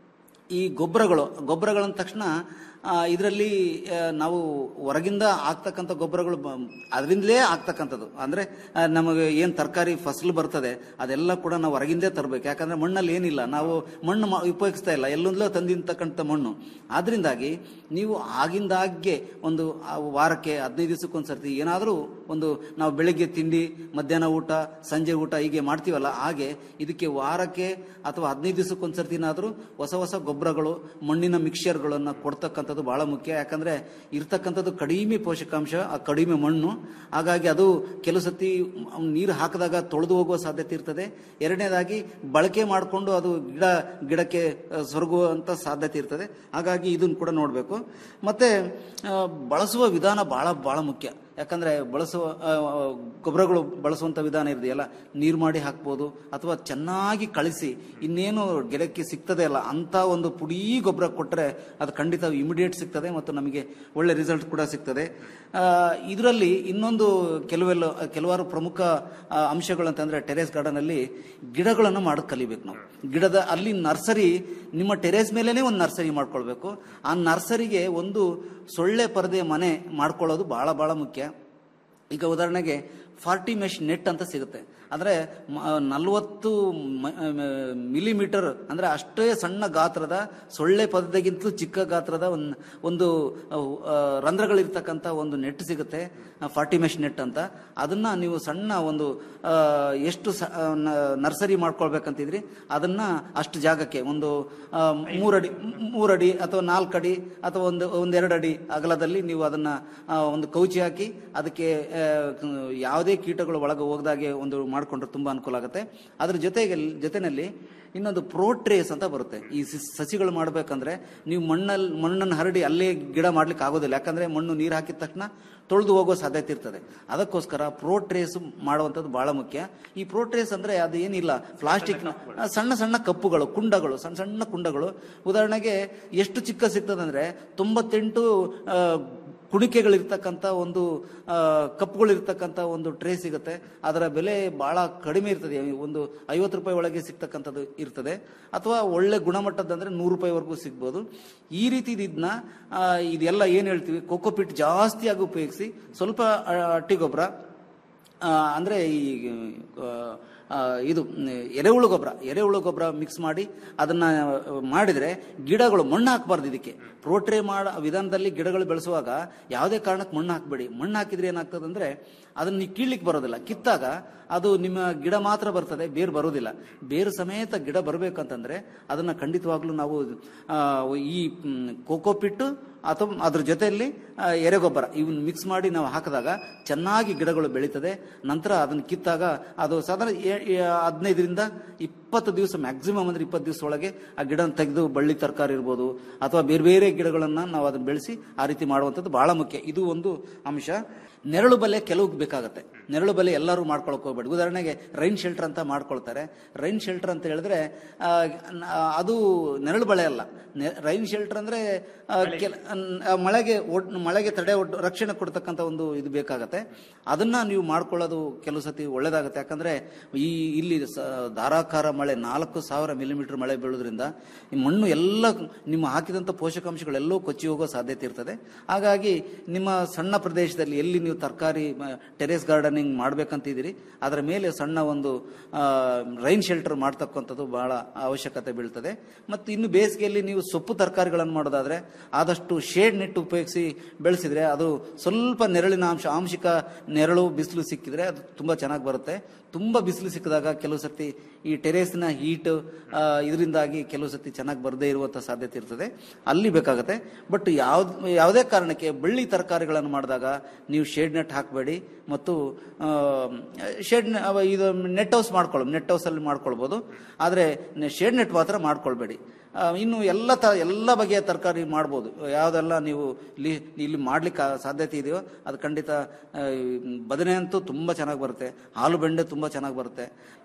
ಈ ಗೊಬ್ಬರಗಳು ಗೊಬ್ಬರಗಳಂದ ತಕ್ಷಣ ಇದರಲ್ಲಿ ನಾವು ಹೊರಗಿಂದ ಆಗ್ತಕ್ಕಂಥ ಗೊಬ್ಬರಗಳು ಅದರಿಂದಲೇ ಆಗ್ತಕ್ಕಂಥದ್ದು ಅಂದ್ರೆ ಆ, ನಮಗೆ ಏನು ತರಕಾರಿ ಫಸಲು ಬರ್ತದೆ ಅದೆಲ್ಲ ಕೂಡ ನಾವು ಹೊರಗಿಂದೇ ತರಬೇಕು ಯಾಕಂದ್ರೆ ಮಣ್ಣಲ್ಲಿ ಏನಿಲ್ಲ ನಾವು ಮಣ್ಣು ಮಾ- ಉಪಯೋಗಿಸ್ತಾ ಇಲ್ಲ ಎಲ್ಲೊಂದಲೋ ತಂದಿರ್ತಕ್ಕಂಥ ಮಣ್ಣು ಆದ್ರಿಂದಾಗಿ ನೀವು ಆಗಿಂದಾಗ್ಗೆ ಒಂದು ಆ ವಾರಕ್ಕೆ ಹದಿನೈದು ದಿವಸಕ್ಕೊಂದ್ಸರ್ತಿ ಏನಾದರೂ ಒಂದು ನಾವು ಬೆಳಿಗ್ಗೆ ತಿಂಡಿ ಮಧ್ಯಾಹ್ನ ಊಟ ಸಂಜೆ ಊಟ ಹೀಗೆ ಮಾಡ್ತೀವಲ್ಲ ಹಾಗೆ ಇದಕ್ಕೆ ವಾರಕ್ಕೆ ಅಥವಾ ಹದಿನೈದು ದಿವಸಕ್ಕೊಂದ್ಸರ್ತಿನಾದರೂ ಹೊಸ ಹೊಸ ಗೊಬ್ಬರಗಳು ಮಣ್ಣಿನ ಮಿಕ್ಸರ್ಗಳನ್ನು ಕೊಡ್ತಕ್ಕಂಥದ್ದು ಬಹಳ ಮುಖ್ಯ ಯಾಕಂದ್ರೆ ಇರ್ತಕ್ಕಂಥದ್ದು ಕಡಿಮೆ ಪೋಷಕಾಂಶ ಆ ಕಡಿಮೆ ಮಣ್ಣು ಹಾಗಾಗಿ ಅದು ಕೆಲವು ಸತಿ ನೀರು ಹಾಕಿದಾಗ ತೊಳೆದು ಹೋಗುವ ಸಾಧ್ಯತೆ ಇರ್ತದೆ ಎರಡನೇದಾಗಿ ಬಳಕೆ ಮಾಡಿಕೊಂಡು ಅದು ಗಿಡ ಗಿಡಕ್ಕೆ ಆ, ಸೊರಗುವಂತ ಸಾಧ್ಯತೆ ಇರ್ತದೆ ಹಾಗಾಗಿ ಇದನ್ನು ಕೂಡ ನೋಡಬೇಕು ಮತ್ತೆ ಆ, ಬಳಸುವ ವಿಧಾನ ಬಹಳ ಬಹಳ ಮುಖ್ಯ ಯಾಕಂದ್ರೆ ಬಳಸುವ ಆ, ಗೊಬ್ಬರಗಳು ಬಳಸುವಂತ ವಿಧಾನ ಇದೆಯಲ್ಲ ನೀರು ಮಾಡಿ ಹಾಕ್ಬೋದು ಅಥವಾ ಚೆನ್ನಾಗಿ ಕಳಿಸಿ ಇನ್ನೇನು ಗಿಡಕ್ಕೆ ಸಿಗ್ತದೆ ಅಲ್ಲ ಅಂತ ಒಂದು ಪುಡಿ ಗೊಬ್ಬರ ಕೊಟ್ಟರೆ ಅದು ಖಂಡಿತ ಇಮಿಡಿಯೇಟ್ ಸಿಗ್ತದೆ ಮತ್ತು ನಮಗೆ ಒಳ್ಳೆ ರಿಸಲ್ಟ್ ಕೂಡ ಸಿಗ್ತದೆ ಇದರಲ್ಲಿ ಇನ್ನೊಂದು ಕೆಲವೆಲ್ಲ ಕೆಲವಾರು ಪ್ರಮುಖ ಆ, ಅಂಶಗಳು ಅಂತಂದ್ರೆ ಟೆರೇಸ್ ಗಾರ್ಡನ್ ಅಲ್ಲಿ ಗಿಡಗಳನ್ನು ಮಾಡೋದು ಕಲಿಬೇಕು ನಾವು ಗಿಡದ ಅಲ್ಲಿ ನರ್ಸರಿ ನಿಮ್ಮ ಟೆರೇಸ್ ಮೇಲೇನೆ ಒಂದು ನರ್ಸರಿ ಮಾಡ್ಕೊಳ್ಬೇಕು ಆ ನರ್ಸರಿಗೆ ಒಂದು ಸೊಳ್ಳೆ ಪರದೆ ಮನೆ ಮಾಡ್ಕೊಳ್ಳೋದು ಬಹಳ ಬಹಳ ಮುಖ್ಯ ಈಗ ಉದಾಹರಣೆಗೆ ಫಾರ್ಟಿ ಮೆಶ್ ನೆಟ್ ಅಂತ ಸಿಗುತ್ತೆ ಅಂದ್ರೆ ನಲವತ್ತು ಮಿಲಿಮೀಟರ್ ಅಂದ್ರೆ ಅಷ್ಟೇ ಸಣ್ಣ ಗಾತ್ರದ ಸೊಳ್ಳೆ ಪದದಗಿಂತಲೂ ಚಿಕ್ಕ ಗಾತ್ರದ ಒಂದು ಒಂದು ಆ, ರಂಧ್ರಗಳಿರ್ತಕ್ಕಂಥ ಒಂದು ನೆಟ್ ಸಿಗುತ್ತೆ ಫಾರ್ಟಿ ಮೆಶ್ ನೆಟ್ ಅಂತ ಅದನ್ನ ನೀವು ಸಣ್ಣ ಒಂದು ಆ, ಎಷ್ಟು ಸ- ಆ, ನ- ನರ್ಸರಿ ಮಾಡ್ಕೊಳ್ಬೇಕಂತಿದ್ರಿ ಅದನ್ನ ಅಷ್ಟು ಜಾಗಕ್ಕೆ ಒಂದು ಆ, ಮೂರಡಿ ಮೂರಡಿ ಅಥವಾ ನಾಲ್ಕು ಅಡಿ ಅಥವಾ ಒಂದು ಒಂದೆರಡು ಅಡಿ ಅಗಲದಲ್ಲಿ ನೀವು ಅದನ್ನ ಆ, ಒಂದು ಕೌಚಿ ಹಾಕಿ ಅದಕ್ಕೆ ಆ, ಯಾವುದೇ ಕೀಟಗಳು ಒಳಗೆ ಹೋಗದಾಗೆ ಒಂದು ಮಾಡ್ಕೊಂಡ್ರೆ ತುಂಬಾ ಅನುಕೂಲ ಆಗುತ್ತೆ ಅದ್ರ ಜೊತೆಗೆ ಜೊತೆನಲ್ಲಿ ಇನ್ನೊಂದು ಪ್ರೋಟ್ರೇಸ್ ಅಂತ ಬರುತ್ತೆ ಈ ಸಿ- ಸಸಿಗಳು ಮಾಡ್ಬೇಕಂದ್ರೆ ನೀವು ಮಣ್ಣಲ್ಲಿ ಮಣ್ಣನ್ನು ಹರಡಿ ಅಲ್ಲೇ ಗಿಡ ಮಾಡ್ಲಿಕ್ಕೆ ಆಗೋದಿಲ್ಲ ಯಾಕಂದ್ರೆ ಮಣ್ಣು ನೀರು ಹಾಕಿದ ತಕ್ಷಣ ತೊಳೆದು ಹೋಗೋ ಸಾಧ್ಯತೆ ಇರ್ತದೆ ಅದಕ್ಕೋಸ್ಕರ ಪ್ರೋಟ್ರೇಸ್ ಮಾಡುವಂಥದ್ದು ಬಹಳ ಮುಖ್ಯ ಈ ಪ್ರೋಟ್ರೇಸ್ ಅಂದ್ರೆ ಅದು ಏನಿಲ್ಲ ಪ್ಲಾಸ್ಟಿಕ್ ಸಣ್ಣ ಸಣ್ಣ ಕಪ್ಪುಗಳು ಕುಂಡಗಳು ಸಣ್ಣ ಸಣ್ಣ ಕುಂಡಗಳು ಉದಾಹರಣೆಗೆ ಎಷ್ಟು ಚಿಕ್ಕ ಸಿಗ್ತದಂದ್ರೆ ತೊಂಬತ್ತೆಂಟು ಆ, ಕುಣಿಕೆಗಳಿರ್ತಕ್ಕಂಥ ಒಂದು ಆ, ಕಪ್ಪುಗಳಿರ್ತಕ್ಕಂಥ ಒಂದು ಟ್ರೇ ಸಿಗುತ್ತೆ ಅದರ ಬೆಲೆ ಬಹಳ ಕಡಿಮೆ ಇರ್ತದೆ ಒಂದು ಐವತ್ತು ರೂಪಾಯಿ ಒಳಗೆ ಸಿಗ್ತಕ್ಕಂಥದ್ದು ಇರ್ತದೆ ಅಥವಾ ಒಳ್ಳೆ ಗುಣಮಟ್ಟದಂದ್ರೆ ನೂರು ರೂಪಾಯಿವರೆಗೂ ಸಿಗ್ಬೋದು ಈ ರೀತಿ ಇದನ್ನ ಆ, ಇದೆಲ್ಲ ಏನು ಹೇಳ್ತೀವಿ ಕೋಕೋಪಿಟ್ ಜಾಸ್ತಿಯಾಗಿ ಉಪಯೋಗಿಸಿ ಸ್ವಲ್ಪ ಆ, ಹಟ್ಟಿ ಗೊಬ್ಬರ ಆ, ಅಂದ್ರೆ ಈ ಆ, ಆ, ಇದು ಮ್, ಎರೆಹುಳು ಗೊಬ್ಬರ ಎರೆಹುಳು ಗೊಬ್ಬರ ಮಿಕ್ಸ್ ಮಾಡಿ ಅದನ್ನ ಮಾಡಿದ್ರೆ ಗಿಡಗಳು ಮಣ್ಣು ಹಾಕಬಾರ್ದು ಇದಕ್ಕೆ ಪ್ರೋಟ್ರೇ ಮಾಡ ವಿಧಾನದಲ್ಲಿ ಗಿಡಗಳು ಬೆಳೆಸುವಾಗ ಯಾವುದೇ ಕಾರಣಕ್ಕೆ ಮಣ್ಣು ಹಾಕಬೇಡಿ ಮಣ್ಣು ಹಾಕಿದ್ರೆ ಏನಾಗ್ತದೆ ಅಂದ್ರೆ ಅದನ್ನ ನೀವು ಕೀಳ್ಲಿಕ್ಕೆ ಬರೋದಿಲ್ಲ ಕಿತ್ತಾಗ ಅದು ನಿಮ್ಮ ಗಿಡ ಮಾತ್ರ ಬರ್ತದೆ ಬೇರು ಬರೋದಿಲ್ಲ ಬೇರು ಸಮೇತ ಗಿಡ ಬರಬೇಕಂತಂದ್ರೆ ಅದನ್ನ ಖಂಡಿತವಾಗ್ಲೂ ನಾವು ಆ, ಈ ಮ್, ಕೋಕೋಪಿಟ್ಟು ಅಥವಾ ಅದ್ರ ಜೊತೆಯಲ್ಲಿ ಆ, ಎರೆಗೊಬ್ಬರ ಇವನ್ನ ಮಿಕ್ಸ್ ಮಾಡಿ ನಾವು ಹಾಕಿದಾಗ ಚೆನ್ನಾಗಿ ಗಿಡಗಳು ಬೆಳೀತದೆ ನಂತರ ಅದನ್ನು ಕಿತ್ತಾಗ ಅದು ಸಾಧಾರಣ ಎ- ಎ- ಹದಿನೈದರಿಂದ ಇಪ್ಪತ್ತು ದಿವಸ ಮ್ಯಾಕ್ಸಿಮಮ್ ಅಂದ್ರೆ ಇಪ್ಪತ್ತು ದಿವಸ ಒಳಗೆ ಆ ಗಿಡ ತೆಗೆದು ಬಳ್ಳಿ ತರಕಾರಿ ಇರ್ಬೋದು ಅಥವಾ ಬೇರೆ ಬೇರೆ ಗಿಡಗಳನ್ನ ನಾವು ಅದನ್ನ ಬೆಳೆಸಿ ಆ ರೀತಿ ಮಾಡುವಂಥದ್ದು ಬಹಳ ಮುಖ್ಯ ಇದು ಒಂದು ಅಂಶ ನೆರಳು ಬಲೆ ಕೆಲವು ಬೇಕಾಗತ್ತೆ ನೆರಳು ಬಲೆ ಎಲ್ಲರೂ ಮಾಡ್ಕೊಳಕ್ ಹೋಗ್ಬೇಡಿ ಉದಾಹರಣೆಗೆ ರೈನ್ ಶೆಲ್ಟರ್ ಅಂತ ಮಾಡ್ಕೊಳ್ತಾರೆ ರೈನ್ ಶೆಲ್ಟರ್ ಅಂತ ಹೇಳಿದ್ರೆ ಆ, ನ- ಅದು ನೆರಳು ಬಳೆ ಅಲ್ಲ ರೈನ್ ಶೆಲ್ಟರ್ ಅಂದ್ರೆ ಆ, ಕೆಲ- ಆ, ಮಳೆಗೆ ಒಡ್- ಮಳೆಗೆ ತಡೆ ಒಡ್ ರಕ್ಷಣೆ ಕೊಡ್ತಕ್ಕಂಥ ಒಂದು ಇದು ಬೇಕಾಗತ್ತೆ ಅದನ್ನ ನೀವು ಮಾಡ್ಕೊಳ್ಳೋದು ಕೆಲವು ಸತಿ ಒಳ್ಳೇದಾಗುತ್ತೆ ಯಾಕಂದ್ರೆ ಈ ಇಲ್ಲಿ ಸ- ಧಾರಾಕಾರ ಮಳೆ ನಾಲ್ಕು ಸಾವಿರ ಮಿಲಿಮೀಟರ್ ಮಳೆ ಬೀಳೋದ್ರಿಂದ ಈ ಮಣ್ಣು ಎಲ್ಲ ನಿಮ್ಮ ಹಾಕಿದಂಥ ಪೋಷಕಾಂಶಗಳೆಲ್ಲವೂ ಕೊಚ್ಚಿ ಹೋಗೋ ಸಾಧ್ಯತೆ ಇರ್ತದೆ ಹಾಗಾಗಿ ನಿಮ್ಮ ಸಣ್ಣ ಪ್ರದೇಶದಲ್ಲಿ ಎಲ್ಲಿ ನೀವು ತರಕಾರಿ ಟೆರೇಸ್ ಗಾರ್ಡನಿಂಗ್ ಮಾಡ್ಬೇಕಂತಿದ್ದೀರಿ ಅದರ ಮೇಲೆ ಸಣ್ಣ ಒಂದು ರೈನ್ ಶೆಲ್ಟರ್ ಮಾಡ್ತಕ್ಕಂಥದ್ದು ಬಹಳ ಅವಶ್ಯಕತೆ ಬೀಳ್ತದೆ ಮತ್ತು ಇನ್ನು ಬೇಸಿಗೆಯಲ್ಲಿ ನೀವು ಸೊಪ್ಪು ತರಕಾರಿಗಳನ್ನು ಮಾಡೋದಾದ್ರೆ ಆದಷ್ಟು ಶೇಡ್ ನೆಟ್ ಉಪಯೋಗಿಸಿ ಬೆಳೆಸಿದ್ರೆ ಅದು ಸ್ವಲ್ಪ ನೆರಳಿನ ಅಂಶ ಆಂಶಿಕ ನೆರಳು ಬಿಸಿಲು ಸಿಕ್ಕಿದ್ರೆ ಅದು ತುಂಬಾ ಚೆನ್ನಾಗಿ ಬರುತ್ತೆ ತುಂಬಾ ಬಿಸಿಲು ಸಿಕ್ಕಿದಾಗ ಕೆಲವು ಸರ್ತಿ ಈ ಟೆರೇಸ್ನ ಹೀಟ್ ಇದರಿಂದಾಗಿ ಕೆಲವು ಸರ್ತಿ ಚೆನ್ನಾಗಿ ಬರದೇ ಇರುವಂತ ಸಾಧ್ಯತೆ ಇರ್ತದೆ ಅಲ್ಲಿ ಬೇಕಾಗುತ್ತೆ ಬಟ್ ಯಾವ್ದು ಯಾವುದೇ ಕಾರಣಕ್ಕೆ ಬಳ್ಳಿ ತರಕಾರಿಗಳನ್ನು ಮಾಡಿದಾಗ ನೀವು ಶೇಡ್ ನೆಟ್ ಹಾಕಬೇಡಿ ಮತ್ತು ಶೇಡ್ ಇದು ನೆಟ್ ಹೌಸ್ ಮಾಡ್ಕೊಳ್ಳಿ ನೆಟ್ ಹೌಸ್ ಅಲ್ಲಿ ಮಾಡ್ಕೊಳ್ಬೋದು ಆದರೆ ಶೇಡ್ ನೆಟ್ ಮಾತ್ರ ಮಾಡ್ಕೊಳ್ಬೇಡಿ ಆ, ಇನ್ನು ಎಲ್ಲ ತ ಎಲ್ಲ ಬಗೆಯ ತರಕಾರಿ ಮಾಡ್ಬೋದು ಯಾವುದೆಲ್ಲ ನೀವು ಇಲ್ಲಿ ಇಲ್ಲಿ ಮಾಡ್ಲಿಕ್ಕೆ ಸಾಧ್ಯತೆ ಇದೆಯೋ ಅದು ಖಂಡಿತ ಆ, ಬದನೆ ಅಂತೂ ತುಂಬ ಚೆನ್ನಾಗಿ ಬರುತ್ತೆ ಹಾಲು ಬೆಂಡೆ ತುಂಬ ಚೆನ್ನಾಗಿ ಬರುತ್ತೆ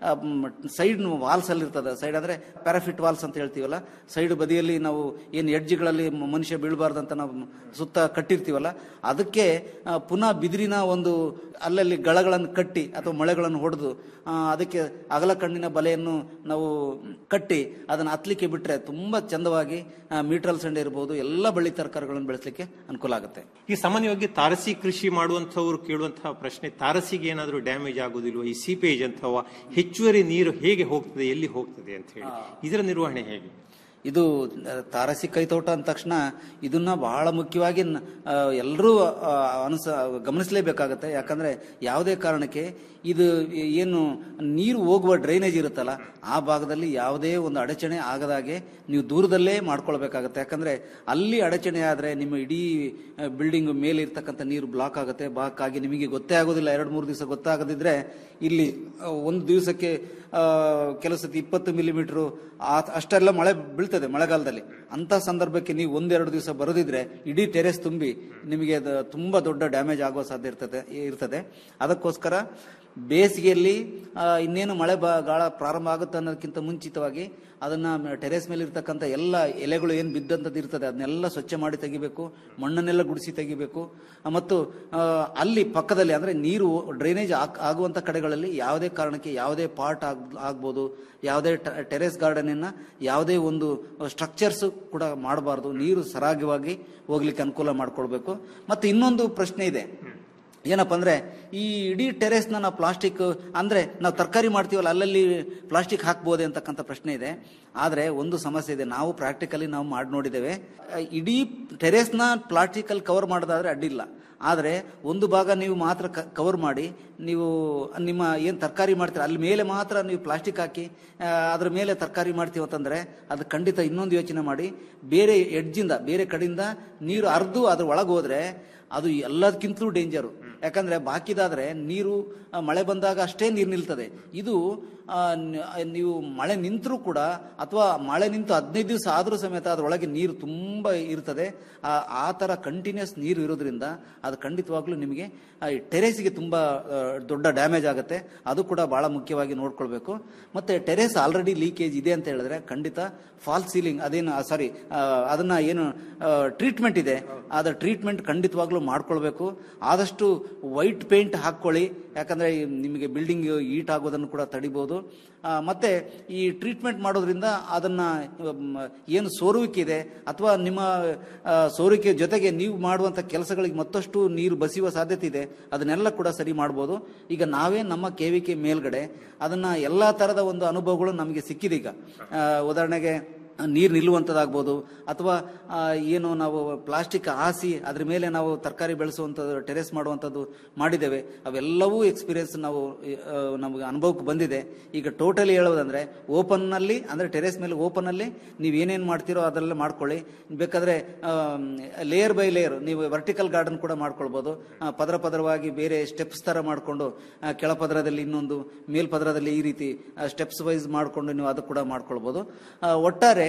ಸೈಡ್ ವಾಲ್ಸ್ ಅಲ್ಲಿ ಇರ್ತದೆ ಸೈಡ್ ಅಂದ್ರೆ ಪ್ಯಾರಾಫಿಟ್ ವಾಲ್ಸ್ ಅಂತ ಹೇಳ್ತೀವಲ್ಲ ಸೈಡ್ ಬದಿಯಲ್ಲಿ ನಾವು ಏನು ಎಡ್ಜ್ಗಳಲ್ಲಿ ಮ- ಮನುಷ್ಯ ಬೀಳಬಾರ್ದಂತ ನಾವು ಸುತ್ತ ಕಟ್ಟಿರ್ತೀವಲ್ಲ ಅದಕ್ಕೆ ಆ, ಪುನಃ ಬಿದಿರಿನ ಒಂದು ಅಲ್ಲಲ್ಲಿ ಗಳಗಳನ್ನು ಕಟ್ಟಿ ಅಥವಾ ಮೊಳೆಗಳನ್ನು ಹೊಡೆದು ಅದಕ್ಕೆ ಅಗಲ ಕಣ್ಣಿನ ಬಲೆಯನ್ನು ನಾವು ಕಟ್ಟಿ ಅದನ್ನು ಹತ್ಲಿಕ್ಕೆ ಬಿಟ್ರೆ ತುಂಬಾ ಚಂದವಾಗಿ ಮೀಟ್ರಲ್ ಸಂಡೆ ಇರ್ಬೋದು ಎಲ್ಲ ಬಳ್ಳಿ ತರಕಾರಿಗಳನ್ನು ಬೆಳೆಸಲಿಕ್ಕೆ ಅನುಕೂಲ ಆಗುತ್ತೆ ಈ ಸಾಮಾನ್ಯವಾಗಿ ತಾರಸಿ ಕೃಷಿ ಮಾಡುವಂತವ್ರು ಕೇಳುವಂತಹ ಪ್ರಶ್ನೆ ತಾರಸಿಗೆ ಏನಾದರೂ ಡ್ಯಾಮೇಜ್ ಆಗುದಿಲ್ವಾ ಈ ಸೀಪೇಜ್ ಅಥವಾ ಹೆಚ್ಚುವರಿ ನೀರು ಹೇಗೆ ಹೋಗ್ತದೆ ಎಲ್ಲಿ ಹೋಗ್ತದೆ ಅಂತ ಹೇಳಿ ಇದರ ನಿರ್ವಹಣೆ ಹೇಗೆ ಇದು ಆ, ತಾರಸಿ ಕೈತೋಟ ಅಂದ ತಕ್ಷಣ ಇದನ್ನ ಬಹಳ ಮುಖ್ಯವಾಗಿ ಎಲ್ಲರೂ ಅನುಸ ಗಮನಿಸಲೇಬೇಕಾಗತ್ತೆ ಯಾಕಂದ್ರೆ ಯಾವುದೇ ಕಾರಣಕ್ಕೆ ಇದು ಏನು ನೀರು ಹೋಗುವ ಡ್ರೈನೇಜ್ ಇರುತ್ತಲ್ಲ ಆ ಭಾಗದಲ್ಲಿ ಯಾವುದೇ ಒಂದು ಅಡಚಣೆ ಆಗದಾಗೆ ನೀವು ದೂರದಲ್ಲೇ ಮಾಡ್ಕೊಳ್ಬೇಕಾಗತ್ತೆ ಯಾಕಂದ್ರೆ ಅಲ್ಲಿ ಅಡಚಣೆ ಆದ್ರೆ ನಿಮ್ಮ ಇಡೀ ಬಿಲ್ಡಿಂಗ್ ಮೇಲೆ ಇರ್ತಕ್ಕಂಥ ನೀರು ಬ್ಲಾಕ್ ಆಗುತ್ತೆ ಬ್ಲಾಕ್ ಆಗಿ ನಿಮಗೆ ಗೊತ್ತೇ ಆಗೋದಿಲ್ಲ ಎರಡು ಮೂರು ದಿವಸ ಗೊತ್ತಾಗದಿದ್ರೆ ಇಲ್ಲಿ ಆ, ಒಂದು ದಿವಸಕ್ಕೆ ಆ, ಕೆಲವು ಸತಿ ಇಪ್ಪತ್ತು ಮಿಲಿಮೀಟರ್ ಅಷ್ಟೆಲ್ಲ ಮಳೆ ಬೀಳ್ತದೆ ಮಳೆಗಾಲದಲ್ಲಿ ಅಂತ ಸಂದರ್ಭಕ್ಕೆ ನೀವು ಒಂದೆರಡು ದಿವಸ ಬರೋದಿದ್ರೆ ಇಡೀ ಟೆರೆಸ್ ತುಂಬಿ ನಿಮಗೆ ಅದು ತುಂಬಾ ದೊಡ್ಡ ಡ್ಯಾಮೇಜ್ ಆಗುವ ಸಾಧ್ಯ ಇರ್ತದೆ ಇರ್ತದೆ ಅದಕ್ಕೋಸ್ಕರ ಬೇಸಿಗೆಯಲ್ಲಿ ಆ, ಇನ್ನೇನು ಮಳೆ ಬ ಗಾಳ ಪ್ರಾರಂಭ ಆಗುತ್ತೆ ಅನ್ನೋದಕ್ಕಿಂತ ಮುಂಚಿತವಾಗಿ ಅದನ್ನ ಟೆರೆಸ್ ಮೇಲೆ ಇರ್ತಕ್ಕಂಥ ಎಲ್ಲ ಎಲೆಗಳು ಏನು ಬಿದ್ದಂಥದ್ದು ಇರ್ತದೆ ಅದನ್ನೆಲ್ಲ ಸ್ವಚ್ಛ ಮಾಡಿ ತೆಗಿಬೇಕು ಮಣ್ಣನ್ನೆಲ್ಲ ಗುಡಿಸಿ ತೆಗಿಬೇಕು ಆ, ಮತ್ತು ಆ, ಅಲ್ಲಿ ಪಕ್ಕದಲ್ಲಿ ಅಂದ್ರೆ ನೀರು ಡ್ರೈನೇಜ್ ಆಗುವಂತ ಕಡೆಗಳಲ್ಲಿ ಯಾವುದೇ ಕಾರಣಕ್ಕೆ ಯಾವುದೇ ಪಾಟ್ ಆಗ್ ಆಗ್ಬೋದು ಯಾವುದೇ ಟೆರೆಸ್ ಗಾರ್ಡನ್ ಯಾವುದೇ ಒಂದು ಸ್ಟ್ರಕ್ಚರ್ಸ್ ಕೂಡ ಮಾಡಬಾರ್ದು ನೀರು ಸರಾಗವಾಗಿ ಹೋಗ್ಲಿಕ್ಕೆ ಅನುಕೂಲ ಮಾಡ್ಕೊಳ್ಬೇಕು ಮತ್ತೆ ಇನ್ನೊಂದು ಪ್ರಶ್ನೆ ಇದೆ ಏನಪ್ಪ ಅಂದ್ರೆ ಈ ಇಡೀ ಟೆರೆಸ್ನ ನಾವು ಪ್ಲಾಸ್ಟಿಕ್ ಅಂದ್ರೆ ನಾವು ತರಕಾರಿ ಮಾಡ್ತೀವಲ್ಲ ಅಲ್ಲಲ್ಲಿ ಪ್ಲಾಸ್ಟಿಕ್ ಹಾಕ್ಬೋದೆ ಅಂತಕ್ಕಂಥ ಪ್ರಶ್ನೆ ಇದೆ ಆದ್ರೆ ಒಂದು ಸಮಸ್ಯೆ ಇದೆ ನಾವು ಪ್ರಾಕ್ಟಿಕಲಿ ನಾವು ಮಾಡಿ ನೋಡಿದ್ದೇವೆ ಆ, ಇಡೀ ಟೆರೆಸ್ನ ಪ್ಲಾಸ್ಟಿಕ್ ಅಲ್ಲಿ ಕವರ್ ಮಾಡೋದಾದ್ರೆ ಅಡ್ಡಿಲ್ಲ ಆದರೆ ಒಂದು ಭಾಗ ನೀವು ಮಾತ್ರ ಕವರ್ ಮಾಡಿ ನೀವು ನಿಮ್ಮ ಏನು ತರಕಾರಿ ಮಾಡ್ತೀರ ಅಲ್ಲಿ ಮೇಲೆ ಮಾತ್ರ ನೀವು ಪ್ಲಾಸ್ಟಿಕ್ ಹಾಕಿ ಆ, ಅದ್ರ ಮೇಲೆ ತರಕಾರಿ ಮಾಡ್ತೀವಿ ಅಂತಂದ್ರೆ ಅದು ಖಂಡಿತ ಇನ್ನೊಂದು ಯೋಚನೆ ಮಾಡಿ ಬೇರೆ ಎಡ್ಜಿಂದ ಬೇರೆ ಕಡೆಯಿಂದ ನೀರು ಹರಿದು ಅದ್ರ ಒಳಗೆ ಹೋದ್ರೆ ಅದು ಎಲ್ಲದಕ್ಕಿಂತಲೂ ಡೇಂಜರು ಯಾಕಂದ್ರೆ ಬಾಕಿದಾದ್ರೆ ನೀರು ಆ, ಮಳೆ ಬಂದಾಗ ಅಷ್ಟೇ ನೀರು ನಿಲ್ತದೆ ಇದು ಆ, ನ- ನೀವು ಮಳೆ ನಿಂತರೂ ಕೂಡ ಅಥವಾ ಮಳೆ ನಿಂತು ಹದಿನೈದು ದಿವಸ ಆದರೂ ಸಮೇತ ಅದರೊಳಗೆ ನೀರು ತುಂಬ ಇರ್ತದೆ ಆ ಆ ಥರ ಕಂಟಿನ್ಯೂಸ್ ನೀರು ಇರೋದ್ರಿಂದ ಅದು ಖಂಡಿತವಾಗ್ಲೂ ನಿಮಗೆ ಆ, ಈ ಟೆರೇಸ್ಗೆ ತುಂಬ ಆ, ದೊಡ್ಡ ಡ್ಯಾಮೇಜ್ ಆಗುತ್ತೆ ಅದು ಕೂಡ ಬಹಳ ಮುಖ್ಯವಾಗಿ ನೋಡ್ಕೊಳ್ಬೇಕು ಮತ್ತೆ ಟೆರೇಸ್ ಆಲ್ರೆಡಿ ಲೀಕೇಜ್ ಇದೆ ಅಂತ ಹೇಳಿದ್ರೆ ಖಂಡಿತ ಫಾಲ್ ಸೀಲಿಂಗ್ ಅದೇನು ಸಾರಿ ಅದನ್ನ ಏನು ಟ್ರೀಟ್ಮೆಂಟ್ ಇದೆ ಅದ ಟ್ರೀಟ್ಮೆಂಟ್ ಖಂಡಿತವಾಗ್ಲೂ ಮಾಡ್ಕೊಳ್ಬೇಕು ಆದಷ್ಟು ವೈಟ್ ಪೇಂಟ್ ಹಾಕೊಳ್ಳಿ ಯಾಕಂದ್ರೆ ಈ ನಿಮಗೆ ಬಿಲ್ಡಿಂಗ್ ಈಟ್ ಆಗೋದನ್ನು ಕೂಡ ತಡಿಬಹುದು ಆ, ಮತ್ತೆ ಈ ಟ್ರೀಟ್ಮೆಂಟ್ ಮಾಡೋದ್ರಿಂದ ಅದನ್ನ ಮ್, ಏನು ಸೋರುವಿಕೆ ಇದೆ ಅಥವಾ ನಿಮ್ಮ ಆ, ಸೋರುವಿಕೆ ಜೊತೆಗೆ ನೀವು ಮಾಡುವಂತ ಕೆಲಸಗಳಿಗೆ ಮತ್ತಷ್ಟು ನೀರು ಬಸಿಯುವ ಸಾಧ್ಯತೆ ಇದೆ ಅದನ್ನೆಲ್ಲ ಕೂಡ ಸರಿ ಮಾಡ್ಬೋದು ಈಗ ನಾವೇ ನಮ್ಮ ಕೆವಿಕೆ ಮೇಲ್ಗಡೆ ಅದನ್ನ ಎಲ್ಲಾ ತರದ ಒಂದು ಅನುಭವಗಳು ನಮಗೆ ಸಿಕ್ಕಿದೆ ಈಗ ಆ, ಉದಾಹರಣೆಗೆ ನೀರು ನಿಲ್ಲುವಂಥದ್ದಾಗ್ಬೋದು ಅಥವಾ ಆ, ಏನು ನಾವು ಪ್ಲಾಸ್ಟಿಕ್ ಹಾಸಿ ಅದ್ರ ಮೇಲೆ ನಾವು ತರಕಾರಿ ಬೆಳೆಸುವಂಥದ್ದು ಟೆರೆಸ್ ಮಾಡುವಂಥದ್ದು ಮಾಡಿದ್ದೇವೆ ಅವೆಲ್ಲವೂ ಎಕ್ಸ್ಪೀರಿಯನ್ಸ್ ನಾವು ಆ, ನಮಗೆ ಅನುಭವಕ್ಕೆ ಬಂದಿದೆ ಈಗ ಟೋಟಲಿ ಹೇಳೋದಂದ್ರೆ ಓಪನ್ ನಲ್ಲಿ ಅಂದ್ರೆ ಟೆರೆಸ್ ಮೇಲೆ ಓಪನ್ ಅಲ್ಲಿ ನೀವು ಏನೇನು ಮಾಡ್ತೀರೋ ಅದೆಲ್ಲ ಮಾಡ್ಕೊಳ್ಳಿ ಬೇಕಾದ್ರೆ ಲೇಯರ್ ಬೈ ಲೇಯರ್ ನೀವು ವರ್ಟಿಕಲ್ ಗಾರ್ಡನ್ ಕೂಡ ಮಾಡ್ಕೊಳ್ಬೋದು ಆ, ಪದರ ಪದರವಾಗಿ ಬೇರೆ ಸ್ಟೆಪ್ಸ್ ತರ ಮಾಡಿಕೊಂಡು ಕೆಳಪದರದಲ್ಲಿ ಇನ್ನೊಂದು ಮೇಲ್ಪದರದಲ್ಲಿ ಈ ರೀತಿ ಸ್ಟೆಪ್ಸ್ ವೈಸ್ ಮಾಡಿಕೊಂಡು ನೀವು ಅದು ಕೂಡ ಮಾಡ್ಕೊಳ್ಬೋದು ಆ, ಒಟ್ಟಾರೆ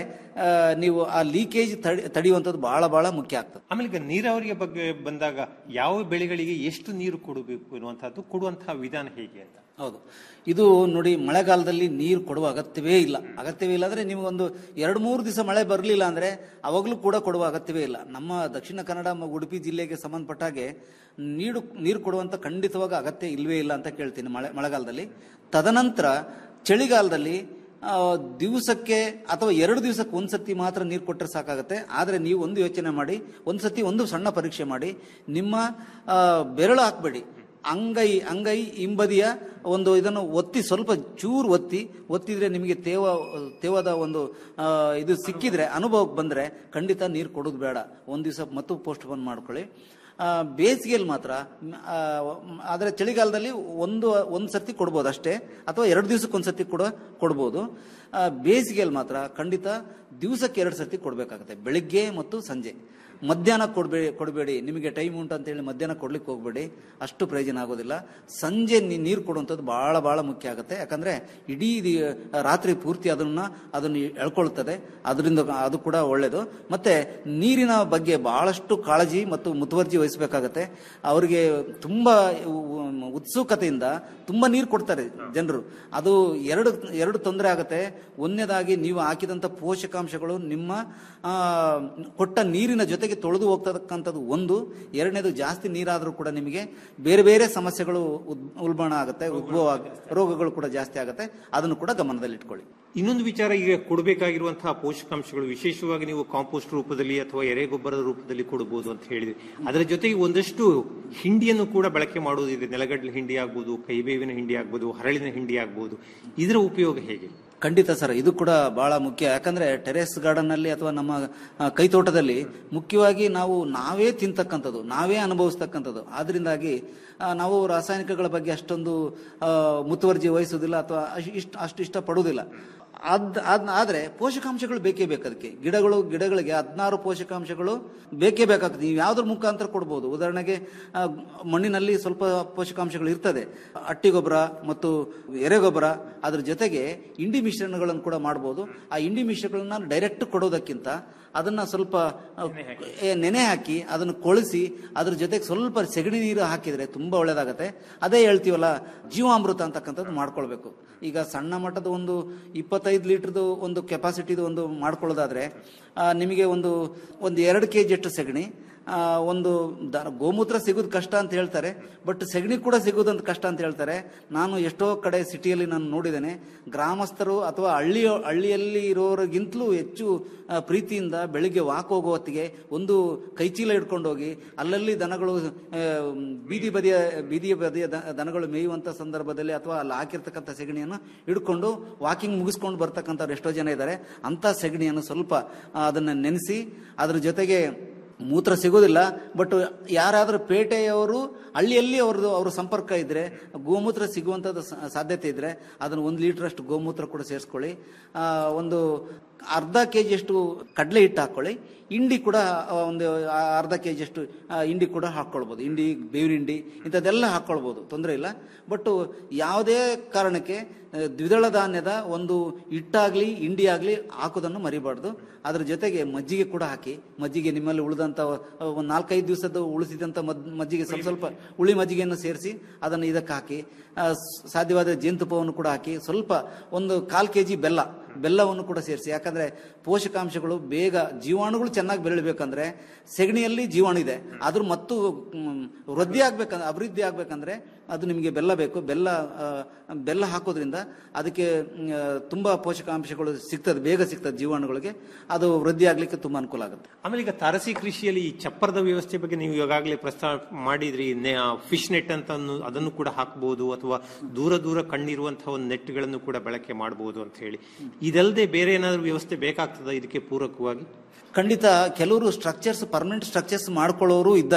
ಆ, ನೀವು ಆ ಲೀಕೇಜ್ ತಡಿ ತಡೆಯುವಂಥದ್ದು ಬಹಳ ಬಹಳ ಮುಖ್ಯ ಆಗ್ತದೆ ಆಮೇಲೆ ಈಗ ನೀರಾವರಿಯ ಬಗ್ಗೆ ಬಂದಾಗ ಯಾವ ಬೆಳೆಗಳಿಗೆ ಎಷ್ಟು ನೀರು ಕೊಡಬೇಕು ಎನ್ನುವಂತಹದ್ದು ಕೊಡುವಂತಹ ವಿಧಾನ ಹೇಗೆ ಅಂತ ಹೌದು ಇದು ನೋಡಿ ಮಳೆಗಾಲದಲ್ಲಿ ನೀರು ಕೊಡುವ ಅಗತ್ಯವೇ ಇಲ್ಲ ಅಗತ್ಯವೇ ಇಲ್ಲ ಅಂದ್ರೆ ನಿಮಗೊಂದು ಎರಡು ಮೂರು ದಿವಸ ಮಳೆ ಬರಲಿಲ್ಲ ಅಂದ್ರೆ ಅವಾಗಲೂ ಕೂಡ ಕೊಡುವ ಅಗತ್ಯವೇ ಇಲ್ಲ ನಮ್ಮ ದಕ್ಷಿಣ ಕನ್ನಡ ಮ- ಉಡುಪಿ ಜಿಲ್ಲೆಗೆ ಸಂಬಂಧಪಟ್ಟ ಹಾಗೆ ನೀರು ನೀರು ಕೊಡುವಂತ ಖಂಡಿತವಾಗ ಅಗತ್ಯ ಇಲ್ವೇ ಇಲ್ಲ ಅಂತ ಕೇಳ್ತೀನಿ ಮಳೆ ಮಳೆಗಾಲದಲ್ಲಿ ತದನಂತರ ಚಳಿಗಾಲದಲ್ಲಿ ಆ, ದಿವಸಕ್ಕೆ ಅಥವಾ ಎರಡು ದಿವಸಕ್ಕೆ ಒಂದ್ಸತಿ ಮಾತ್ರ ನೀರು ಕೊಟ್ಟರೆ ಸಾಕಾಗುತ್ತೆ ಆದರೆ ನೀವು ಒಂದು ಯೋಚನೆ ಮಾಡಿ ಒಂದ್ಸತಿ ಒಂದು ಸಣ್ಣ ಪರೀಕ್ಷೆ ಮಾಡಿ ನಿಮ್ಮ ಆ, ಬೆರಳು ಹಾಕ್ಬೇಡಿ ಅಂಗೈ ಅಂಗೈ ಹಿಂಬದಿಯ ಒಂದು ಇದನ್ನು ಒತ್ತಿ ಸ್ವಲ್ಪ ಚೂರು ಒತ್ತಿ ಒತ್ತಿದ್ರೆ ನಿಮಗೆ ತೇವ ತೇವದ ಒಂದು ಆ, ಇದು ಸಿಕ್ಕಿದ್ರೆ ಅನುಭವಕ್ಕೆ ಬಂದ್ರೆ ಖಂಡಿತ ನೀರು ಕೊಡೋದು ಬೇಡ ಒಂದು ದಿವಸ ಮತ್ತು ಪೋಸ್ಟ್ ಪೋನ್ ಮಾಡ್ಕೊಳ್ಳಿ ಆ, ಬೇಸಿಗೆಯಲ್ಲಿ ಮಾತ್ರ ಆ, ಆದರೆ ಚಳಿಗಾಲದಲ್ಲಿ ಒಂದು ಒಂದು ಸರ್ತಿ ಕೊಡ್ಬೋದು ಅಷ್ಟೇ ಅಥವಾ ಎರಡು ದಿವಸಕ್ಕೆ ಒಂದು ಸರ್ತಿ ಕೂಡ ಕೊಡ್ಬೋದು ಆ, ಬೇಸಿಗೆಯಲ್ಲಿ ಮಾತ್ರ ಖಂಡಿತ ದಿವಸಕ್ಕೆ ಎರಡು ಸರ್ತಿ ಕೊಡಬೇಕಾಗುತ್ತೆ ಬೆಳಿಗ್ಗೆ ಮತ್ತು ಸಂಜೆ ಮಧ್ಯಾಹ್ನ ಕೊಡಬೇಡಿ ಕೊಡಬೇಡಿ ನಿಮಗೆ ಟೈಮ್ ಉಂಟು ಅಂತ ಹೇಳಿ ಮಧ್ಯಾಹ್ನ ಕೊಡ್ಲಿಕ್ಕೆ ಹೋಗಬೇಡಿ ಅಷ್ಟು ಪ್ರಯೋಜನ ಆಗೋದಿಲ್ಲ ಸಂಜೆ ನೀ- ನೀರು ಕೊಡುವಂಥದ್ದು ಬಹಳ ಬಹಳ ಮುಖ್ಯ ಆಗುತ್ತೆ ಯಾಕಂದ್ರೆ ಇಡೀ ದಿ- ರಾತ್ರಿ ಪೂರ್ತಿ ಅದನ್ನ ಅದನ್ನು ಎಳ್ಕೊಳ್ತದೆ ಅದರಿಂದ ಅದು ಕೂಡ ಒಳ್ಳೆಯದು ಮತ್ತೆ ನೀರಿನ ಬಗ್ಗೆ ಬಹಳಷ್ಟು ಕಾಳಜಿ ಮತ್ತು ಮುತುವರ್ಜಿ ವಹಿಸಬೇಕಾಗತ್ತೆ ಅವರಿಗೆ ತುಂಬಾ ಉ- ಉತ್ಸುಕತೆಯಿಂದ ತುಂಬಾ ನೀರು ಕೊಡ್ತಾರೆ ಜನರು ಅದು ಎರಡು ಎರಡು ತೊಂದರೆ ಆಗುತ್ತೆ ಒಂದನೇದಾಗಿ ನೀವು ಹಾಕಿದಂತ ಪೋಷಕಾಂಶಗಳು ನಿಮ್ಮ ಆ, ಕೊಟ್ಟ ನೀರಿನ ಜೊತೆಗೆ ತೊಳೆದು ಹೋಗ್ತಕ್ಕಂಥದ್ದು ಒಂದು ಎರಡನೇದು ಜಾಸ್ತಿ ನೀರಾದರೂ ಕೂಡ ನಿಮಗೆ ಬೇರೆ ಬೇರೆ ಸಮಸ್ಯೆಗಳು ಉದ್- ಉಲ್ಬಣ ಆಗುತ್ತೆ ಉದ್ಭವ ಆಗ- ರೋಗಗಳು ಕೂಡ ಜಾಸ್ತಿ ಆಗುತ್ತೆ ಅದನ್ನು ಕೂಡ ಗಮನದಲ್ಲಿಟ್ಕೊಳ್ಳಿ ಇನ್ನೊಂದು ವಿಚಾರ ಈಗ ಕೊಡಬೇಕಾಗಿರುವಂತಹ ಪೋಷಕಾಂಶಗಳು ವಿಶೇಷವಾಗಿ ನೀವು ಕಾಂಪೋಸ್ಟ್ ರೂಪದಲ್ಲಿ ಅಥವಾ ಎರೆಗೊಬ್ಬರದ ರೂಪದಲ್ಲಿ ಕೊಡಬಹುದು ಅಂತ ಹೇಳಿದ್ರಿ ಅದರ ಜೊತೆಗೆ ಒಂದಷ್ಟು ಹಿಂಡಿಯನ್ನು ಕೂಡ ಬಳಕೆ ಮಾಡುವುದಿದೆ ನೆಲಗಡಲೆ ಹಿಂಡಿ ಆಗ್ಬೋದು ಕೈಬೇವಿನ ಹಿಂಡಿ ಆಗ್ಬೋದು ಹರಳಿನ ಹಿಂಡಿ ಆಗ್ಬೋದು ಇದರ ಉಪಯೋಗ ಹೇಗೆ ಖಂಡಿತ ಸರ್ ಇದು ಕೂಡ ಬಹಳ ಮುಖ್ಯ ಯಾಕಂದ್ರೆ ಟೆರೆಸ್ ಗಾರ್ಡನ್ ಅಲ್ಲಿ ಅಥವಾ ನಮ್ಮ ಆ, ಕೈತೋಟದಲ್ಲಿ ಮುಖ್ಯವಾಗಿ ನಾವು ನಾವೇ ತಿಂತಕ್ಕಂಥದ್ದು ನಾವೇ ಅನುಭವಿಸ್ತಕ್ಕಂಥದ್ದು ಆದ್ರಿಂದಾಗಿ ಆ, ನಾವು ರಾಸಾಯನಿಕಗಳ ಬಗ್ಗೆ ಅಷ್ಟೊಂದು ಆ, ಮುತುವರ್ಜಿ ವಹಿಸುವುದಿಲ್ಲ ಅಥವಾ ಅಶ್- ಇಷ್ಟ ಅಷ್ಟು ಇಷ್ಟಪಡುವುದಿಲ್ಲ ಅದ್ ಅದ್ ಆದ್ರೆ ಪೋಷಕಾಂಶಗಳು ಬೇಕೇ ಬೇಕು ಅದಕ್ಕೆ ಗಿಡಗಳು ಗಿಡಗಳಿಗೆ ಹದಿನಾರು ಪೋಷಕಾಂಶಗಳು ಬೇಕೇ ಬೇಕಾಗ್ತದೆ ನೀವು ಯಾವ್ದ್ರ ಮುಖಾಂತರ ಕೊಡ್ಬೋದು ಉದಾಹರಣೆಗೆ ಆ, ಮಣ್ಣಿನಲ್ಲಿ ಸ್ವಲ್ಪ ಪೋಷಕಾಂಶಗಳು ಇರ್ತದೆ ಅಟ್ಟಿ ಗೊಬ್ಬರ ಮತ್ತು ಎರೆಗೊಬ್ಬರ ಅದ್ರ ಜೊತೆಗೆ ಇಂಡಿ ಮಿಶ್ರಣಗಳನ್ನು ಕೂಡ ಮಾಡ್ಬೋದು ಆ ಇಂಡಿ ಮಿಶ್ರಣಗಳನ್ನ ಡೈರೆಕ್ಟ್ ಕೊಡೋದಕ್ಕಿಂತ ಅದನ್ನ ಸ್ವಲ್ಪ ಆ, ಏ, ನೆನೆ ಹಾಕಿ ಅದನ್ನು ಕೊಳಿಸಿ ಅದ್ರ ಜೊತೆಗೆ ಸ್ವಲ್ಪ ಸೆಗಣಿ ನೀರು ಹಾಕಿದ್ರೆ ತುಂಬಾ ಒಳ್ಳೇದಾಗತ್ತೆ ಅದೇ ಹೇಳ್ತೀವಲ್ಲ ಜೀವಾಮೃತ ಅಂತಕ್ಕಂಥದ್ದು ಮಾಡ್ಕೊಳ್ಬೇಕು ಈಗ ಸಣ್ಣ ಮಟ್ಟದ ಒಂದು ಇಪ್ಪತ್ತೈದು ಲೀಟರ್ದು ಒಂದು ಕೆಪಾಸಿಟಿದು ಒಂದು ಮಾಡ್ಕೊಳ್ಳೋದಾದ್ರೆ ಆ, ನಿಮಗೆ ಒಂದು ಒಂದು ಎರಡು ಕೆ ಅಷ್ಟು ಸೆಗಣಿ ಆ, ಒಂದು ದ- ಗೋಮೂತ್ರ ಸಿಗೋದು ಕಷ್ಟ ಅಂತ ಹೇಳ್ತಾರೆ ಬಟ್ ಸೆಗಣಿ ಕೂಡ ಸಿಗೋದಂತ ಕಷ್ಟ ಅಂತ ಹೇಳ್ತಾರೆ ನಾನು ಎಷ್ಟೋ ಕಡೆ ಸಿಟಿಯಲ್ಲಿ ನಾನು ನೋಡಿದ್ದೇನೆ ಗ್ರಾಮಸ್ಥರು ಅಥವಾ ಹಳ್ಳಿ ಹಳ್ಳಿಯಲ್ಲಿ ಇರೋರಿಗಿಂತಲೂ ಹೆಚ್ಚು ಆ, ಪ್ರೀತಿಯಿಂದ ಬೆಳಿಗ್ಗೆ ವಾಕ್ ಹೋಗೋ ಹೊತ್ತಿಗೆ ಒಂದು ಕೈಚೀಲ ಹಿಡ್ಕೊಂಡು ಹೋಗಿ ಅಲ್ಲಲ್ಲಿ ದನಗಳು ಆ, ಬೀದಿ ಬದಿಯ ಬೀದಿಯ ಬದಿಯ ದ- ದನಗಳು ಮೇಯುವಂತ ಸಂದರ್ಭದಲ್ಲಿ ಅಥವಾ ಅಲ್ಲಿ ಹಾಕಿರ್ತಕ್ಕಂಥ ಸೆಗಣಿಯನ್ನು ಹಿಡ್ಕೊಂಡು ವಾಕಿಂಗ್ ಮುಗಿಸ್ಕೊಂಡು ಬರ್ತಕ್ಕಂಥವ್ರು ಎಷ್ಟೋ ಜನ ಇದ್ದಾರೆ ಅಂತ ಸೆಗಣಿಯನ್ನು ಸ್ವಲ್ಪ ಆ, ಅದನ್ನ ನೆನೆಸಿ ಅದ್ರ ಜೊತೆಗೆ ಮೂತ್ರ ಸಿಗೋದಿಲ್ಲ ಬಟ್ ಯಾರಾದರೂ ಪೇಟೆಯವರು ಹಳ್ಳಿಯಲ್ಲಿ ಅವ್ರದ್ದು ಅವ್ರ ಸಂಪರ್ಕ ಇದ್ರೆ ಗೋಮೂತ್ರ ಸಿಗುವಂಥದ್ದು ಸ- ಸಾಧ್ಯತೆ ಇದ್ರೆ ಅದನ್ನು ಒಂದು ಲೀಟರ್ ಅಷ್ಟು ಗೋಮೂತ್ರ ಕೂಡ ಸೇರಿಸ್ಕೊಳ್ಳಿ ಆ, ಒಂದು ಅರ್ಧ ಕೆ ಅಷ್ಟು ಕಡಲೆ ಹಿಟ್ಟು ಹಾಕೊಳ್ಳಿ ಇಂಡಿ ಕೂಡ ಆ, ಒಂದು ಆ, ಅರ್ಧ ಕೆ ಅಷ್ಟು ಆ, ಇಂಡಿ ಕೂಡ ಹಾಕ್ಕೊಳ್ಬೋದು ಇಂಡಿ ಬೇವಿನ ಹಿಂಡಿ ಇಂಥದ್ದೆಲ್ಲ ಹಾಕ್ಕೊಳ್ಬೋದು ತೊಂದರೆ ಇಲ್ಲ ಬಟ್ ಯಾವುದೇ ಕಾರಣಕ್ಕೆ ಆ, ದ್ವಿದಳ ಧಾನ್ಯದ ಒಂದು ಹಿಟ್ಟಾಗ್ಲಿ ಇಂಡಿ ಆಗ್ಲಿ ಹಾಕೋದನ್ನು ಮರಿಬಾರ್ದು ಅದ್ರ ಜೊತೆಗೆ ಮಜ್ಜಿಗೆ ಕೂಡ ಹಾಕಿ ಮಜ್ಜಿಗೆ ನಿಮ್ಮಲ್ಲಿ ಉಳಿದಂತ ಒಂದು ನಾಲ್ಕೈದು ದಿವಸದ ಉಳಿಸಿದಂತ ಮದ್- ಮಜ್ಜಿಗೆ ಸ್ವಲ್ಪ ಸ್ವಲ್ಪ ಹುಳಿ ಮಜ್ಜಿಗೆಯನ್ನು ಸೇರಿಸಿ ಅದನ್ನು ಇದಕ್ಕೆ ಹಾಕಿ ಆ, ಸ್- ಸಾಧ್ಯವಾದ ಜೇನುತುಪ್ಪವನ್ನು ಕೂಡ ಹಾಕಿ ಸ್ವಲ್ಪ ಒಂದು ಕಾಲ್ ಕೆ ಜಿ ಬೆಲ್ಲ ಬೆಲ್ಲವನ್ನು ಕೂಡ ಸೇರಿಸಿ ಯಾಕಂದ್ರೆ ಪೋಷಕಾಂಶಗಳು ಬೇಗ ಜೀವಾಣುಗಳು ಚೆನ್ನಾಗಿ ಬೆಳಿಬೇಕಂದ್ರೆ ಸೆಗಣಿಯಲ್ಲಿ ಜೀವಾಣು ಇದೆ ಅದ್ರ ಮತ್ತು ಮ್, ವೃದ್ಧಿ ಆಗ್ಬೇಕಂದ್ರೆ ಅಭಿವೃದ್ಧಿ ಆಗ್ಬೇಕಂದ್ರೆ ಅದು ನಿಮಗೆ ಬೆಲ್ಲ ಬೇಕು ಬೆಲ್ಲ ಆ, ಬೆಲ್ಲ ಹಾಕೋದ್ರಿಂದ ಅದಕ್ಕೆ ಮ್, ಆ, ತುಂಬಾ ಪೋಷಕಾಂಶಗಳು ಸಿಗ್ತದೆ ಬೇಗ ಸಿಗ್ತದೆ ಜೀವಾಣುಗಳಿಗೆ ಅದು ವೃದ್ಧಿ ಆಗ್ಲಿಕ್ಕೆ ತುಂಬಾ ಅನುಕೂಲ ಆಗುತ್ತೆ ಆಮೇಲೆ ಈಗ ತಾರಸಿ ಕೃಷಿಯಲ್ಲಿ ಈ ಚಪ್ಪರದ ವ್ಯವಸ್ಥೆ ಬಗ್ಗೆ ನೀವು ಈಗಾಗಲೇ ಪ್ರಸ್ತಾವ ಮಾಡಿದ್ರಿ ಫಿಶ್ ನೆಟ್ ಅಂತ ಅನ್ನು- ಅದನ್ನು ಕೂಡ ಹಾಕಬಹುದು ಅಥವಾ ದೂರ ದೂರ ಕಣ್ಣಿರುವಂತಹ ಒಂದು ನೆಟ್ಗಳನ್ನು ಕೂಡ ಬಳಕೆ ಮಾಡಬಹುದು ಅಂತ ಹೇಳಿ ಇದಲ್ಲದೆ ಬೇರೆ ಏನಾದರೂ ವ್ಯವಸ್ಥೆ ಬೇಕಾಗ್ತದ ಇದಕ್ಕೆ ಪೂರಕವಾಗಿ ಖಂಡಿತ ಕೆಲವರು ಸ್ಟ್ರಕ್ಚರ್ಸ್ ಪರ್ಮನೆಂಟ್ ಸ್ಟ್ರಕ್ಚರ್ಸ್ ಮಾಡ್ಕೊಳ್ಳೋರು ಇದ್ದಾರೆ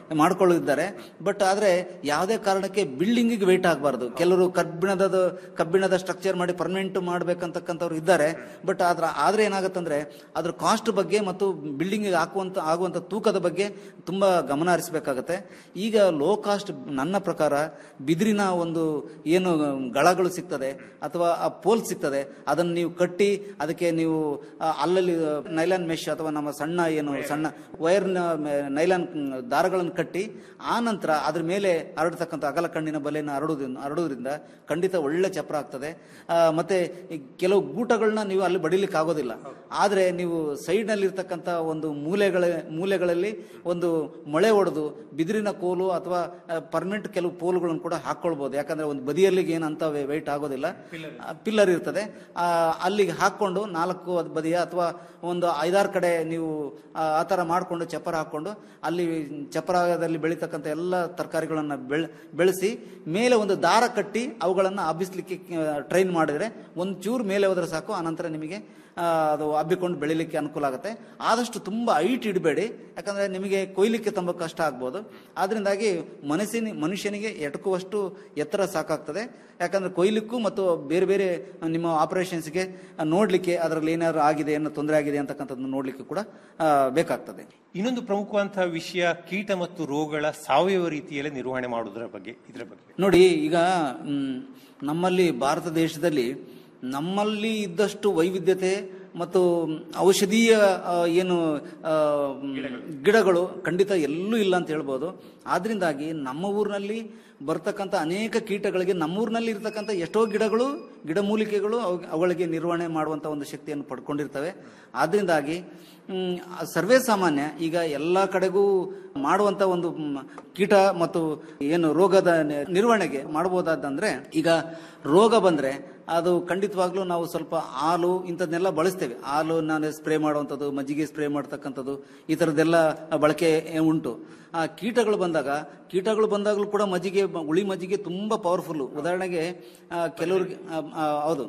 ಮಾಡ್ಕೊಳ್ಳಿದ್ದಾರೆ ಬಟ್ ಆದ್ರೆ ಯಾವುದೇ ಕಾರಣಕ್ಕೆ ಬಿಲ್ಡಿಂಗಿಗೆ ವೆಯ್ಟ್ ಆಗಬಾರ್ದು ಕೆಲವರು ಕಬ್ಬಿಣದ ಕಬ್ಬಿಣದ ಸ್ಟ್ರಕ್ಚರ್ ಮಾಡಿ ಪರ್ಮನೆಂಟ್ ಮಾಡ್ಬೇಕಂತಕ್ಕಂಥವ್ರು ಇದ್ದಾರೆ ಬಟ್ ಅದ್ರ ಆದ್ರೆ ಏನಾಗುತ್ತಂದ್ರೆ ಅದ್ರ ಕಾಸ್ಟ್ ಬಗ್ಗೆ ಮತ್ತು ಬಿಲ್ಡಿಂಗ್ ಹಾಕುವಂತ ಆಗುವಂತ ತೂಕದ ಬಗ್ಗೆ ತುಂಬಾ ಗಮನ ಹರಿಸಬೇಕಾಗತ್ತೆ ಈಗ ಲೋ ಕಾಸ್ಟ್ ನನ್ನ ಪ್ರಕಾರ ಬಿದಿರಿನ ಒಂದು ಏನು ಗಳಗಳು ಸಿಗ್ತದೆ ಅಥವಾ ಆ ಪೋಲ್ ಸಿಗ್ತದೆ ಅದನ್ನು ನೀವು ಕಟ್ಟಿ ಅದಕ್ಕೆ ನೀವು ಆ, ಅಲ್ಲಲ್ಲಿ ನೈಲಾನ್ ಮೆಶ್ ಅಥವಾ ನಮ್ಮ ಸಣ್ಣ ಏನು ಸಣ್ಣ ವೈರ್ನ ನೈಲಾನ್ ದಾರಗಳನ್ನು ಕಟ್ಟಿ ಆ ನಂತರ ಅದ್ರ ಮೇಲೆ ಹರಡ್ತಕ್ಕಂಥ ಅಗಲ ಕಣ್ಣಿನ ಬಲೆಯನ್ನು ಹರಡುವುದರಿಂದ ಹರಡುವುದರಿಂದ ಖಂಡಿತ ಒಳ್ಳೆ ಚಪ್ರ ಆಗ್ತದೆ ಆ, ಮತ್ತೆ ಈ ಕೆಲವು ಗೂಟಗಳನ್ನ ನೀವು ಅಲ್ಲಿ ಬಡಿಲಿಕ್ಕೆ ಆಗೋದಿಲ್ಲ ಆದ್ರೆ ನೀವು ಸೈಡ್ ನಲ್ಲಿ ಇರ್ತಕ್ಕಂಥ ಒಂದು ಮೂಲೆಗಳ ಮೂಲೆಗಳಲ್ಲಿ ಒಂದು ಮೊಳೆ ಹೊಡೆದು ಬಿದಿರಿನ ಕೋಲು ಅಥವಾ ಪರ್ಮನೆಂಟ್ ಕೆಲವು ಪೋಲ್ಗಳನ್ನು ಕೂಡ ಹಾಕೊಳ್ಬಹುದು ಯಾಕಂದ್ರೆ ಒಂದು ಬದಿಯಲ್ಲಿ ಏನಂತ ವೆಯ್ಟ್ ಆಗೋದಿಲ್ಲ ಪಿಲ್ಲರ್ ಇರ್ತದೆ ಆ, ಅಲ್ಲಿಗೆ ಹಾಕೊಂಡು ನಾಲ್ಕು ಅದ್ ಬದಿಯ ಅಥವಾ ಒಂದು ಐದಾರು ಕಡೆ ನೀವು ಆ ಆ ಥರ ಮಾಡಿಕೊಂಡು ಚಪ್ಪರ ಹಾಕೊಂಡು ಅಲ್ಲಿ ಚಪ್ಪರದಲ್ಲಿ ಬೆಳೀತಕ್ಕಂಥ ಎಲ್ಲ ತರಕಾರಿಗಳನ್ನ ಬೆಳ ಬೆಳೆಸಿ ಮೇಲೆ ಒಂದು ದಾರ ಕಟ್ಟಿ ಅವುಗಳನ್ನು ಹಬ್ಬಿಸ್ಲಿಕ್ಕೆ ಟ್ರೈನ್ ಮಾಡಿದ್ರೆ ಒಂದು ಚೂರು ಮೇಲೆ ಹೋದ್ರೆ ಸಾಕು ಆನಂತರ ನಿಮಗೆ ಆ, ಅದು ಹಬ್ಬಿಕೊಂಡು ಬೆಳಿಲಿಕ್ಕೆ ಅನುಕೂಲ ಆಗುತ್ತೆ ಆದಷ್ಟು ತುಂಬ ಹೈಟ್ ಇಡಬೇಡಿ ಯಾಕಂದ್ರೆ ನಿಮಗೆ ಕೊಯ್ಲಿಕ್ಕೆ ತುಂಬ ಕಷ್ಟ ಆಗ್ಬೋದು ಆದ್ರಿಂದಾಗಿ ಮನಸ್ಸಿನ ಮನುಷ್ಯನಿಗೆ ಎಟಕುವಷ್ಟು ಎತ್ತರ ಸಾಕಾಗ್ತದೆ ಯಾಕಂದ್ರೆ ಕೊಯ್ಲಿಕ್ಕೂ ಮತ್ತು ಬೇರೆ ಬೇರೆ ನಿಮ್ಮ ಆಪರೇಷನ್ಸ್ಗೆ ನೋಡ್ಲಿಕ್ಕೆ ಅದರಲ್ಲಿ ಏನಾದ್ರು ಆಗಿದೆ ಏನೋ ತೊಂದರೆ ಆಗಿದೆ ಅಂತಕ್ಕಂಥದ್ದು ನೋಡ್ಲಿಕ್ಕೆ ಕೂಡ ಆ, ಬೇಕಾಗ್ತದೆ ಇನ್ನೊಂದು ಪ್ರಮುಖವಂತಹ ವಿಷಯ ಕೀಟ ಮತ್ತು ರೋಗಗಳ ಸಾವಯವ ರೀತಿಯಲ್ಲಿ ನಿರ್ವಹಣೆ ಮಾಡುವುದರ ಬಗ್ಗೆ ಇದರ ಬಗ್ಗೆ ನೋಡಿ ಈಗ ಮ್, ನಮ್ಮಲ್ಲಿ ಭಾರತ ದೇಶದಲ್ಲಿ ನಮ್ಮಲ್ಲಿ ಇದ್ದಷ್ಟು ವೈವಿಧ್ಯತೆ ಮತ್ತು ಔಷಧೀಯ ಆ, ಏನು ಆ, ಮ್, ಗಿಡಗಳು ಖಂಡಿತ ಎಲ್ಲೂ ಇಲ್ಲ ಅಂತ ಹೇಳ್ಬೋದು ಆದ್ರಿಂದಾಗಿ ನಮ್ಮ ಊರಿನಲ್ಲಿ ಬರ್ತಕ್ಕಂಥ ಅನೇಕ ಕೀಟಗಳಿಗೆ ನಮ್ಮೂರಿನಲ್ಲಿ ಇರ್ತಕ್ಕಂಥ ಎಷ್ಟೋ ಗಿಡಗಳು ಗಿಡಮೂಲಿಕೆಗಳು ಅವ್- ಅವುಗಳಿಗೆ ನಿರ್ವಹಣೆ ಮಾಡುವಂತ ಒಂದು ಶಕ್ತಿಯನ್ನು ಪಡ್ಕೊಂಡಿರ್ತವೆ ಆದ್ರಿಂದಾಗಿ ಮ್, ಸರ್ವೇ ಸಾಮಾನ್ಯ ಈಗ ಎಲ್ಲ ಕಡೆಗೂ ಮಾಡುವಂತ ಒಂದು ಮ್, ಕೀಟ ಮತ್ತು ಏನು ರೋಗದ ನಿ- ನಿರ್ವಹಣೆಗೆ ಮಾಡಬಹುದಾದಂದ್ರೆ ಈಗ ರೋಗ ಬಂದ್ರೆ ಅದು ಖಂಡಿತವಾಗ್ಲೂ ನಾವು ಸ್ವಲ್ಪ ಹಾಲು ಇಂಥದ್ನೆಲ್ಲ ಬಳಸ್ತೇವೆ ಹಾಲು ನಾನು ಸ್ಪ್ರೇ ಮಾಡುವಂಥದ್ದು ಮಜ್ಜಿಗೆ ಸ್ಪ್ರೇ ಮಾಡ್ತಕ್ಕಂಥದ್ದು ಈ ಥರದ್ದೆಲ್ಲ ಬಳಕೆ ಉಂಟು ಆ ಕೀಟಗಳು ಬಂದಾಗ ಕೀಟಗಳು ಬಂದಾಗಲೂ ಕೂಡ ಮಜ್ಜಿಗೆ ಹುಳಿ ಮಜ್ಜಿಗೆ ತುಂಬಾ ಪವರ್ಫುಲ್ ಉದಾಹರಣೆಗೆ ಆ, ಕೆಲವ್ರಿಗೆ ಆ, ಆ, ಹೌದು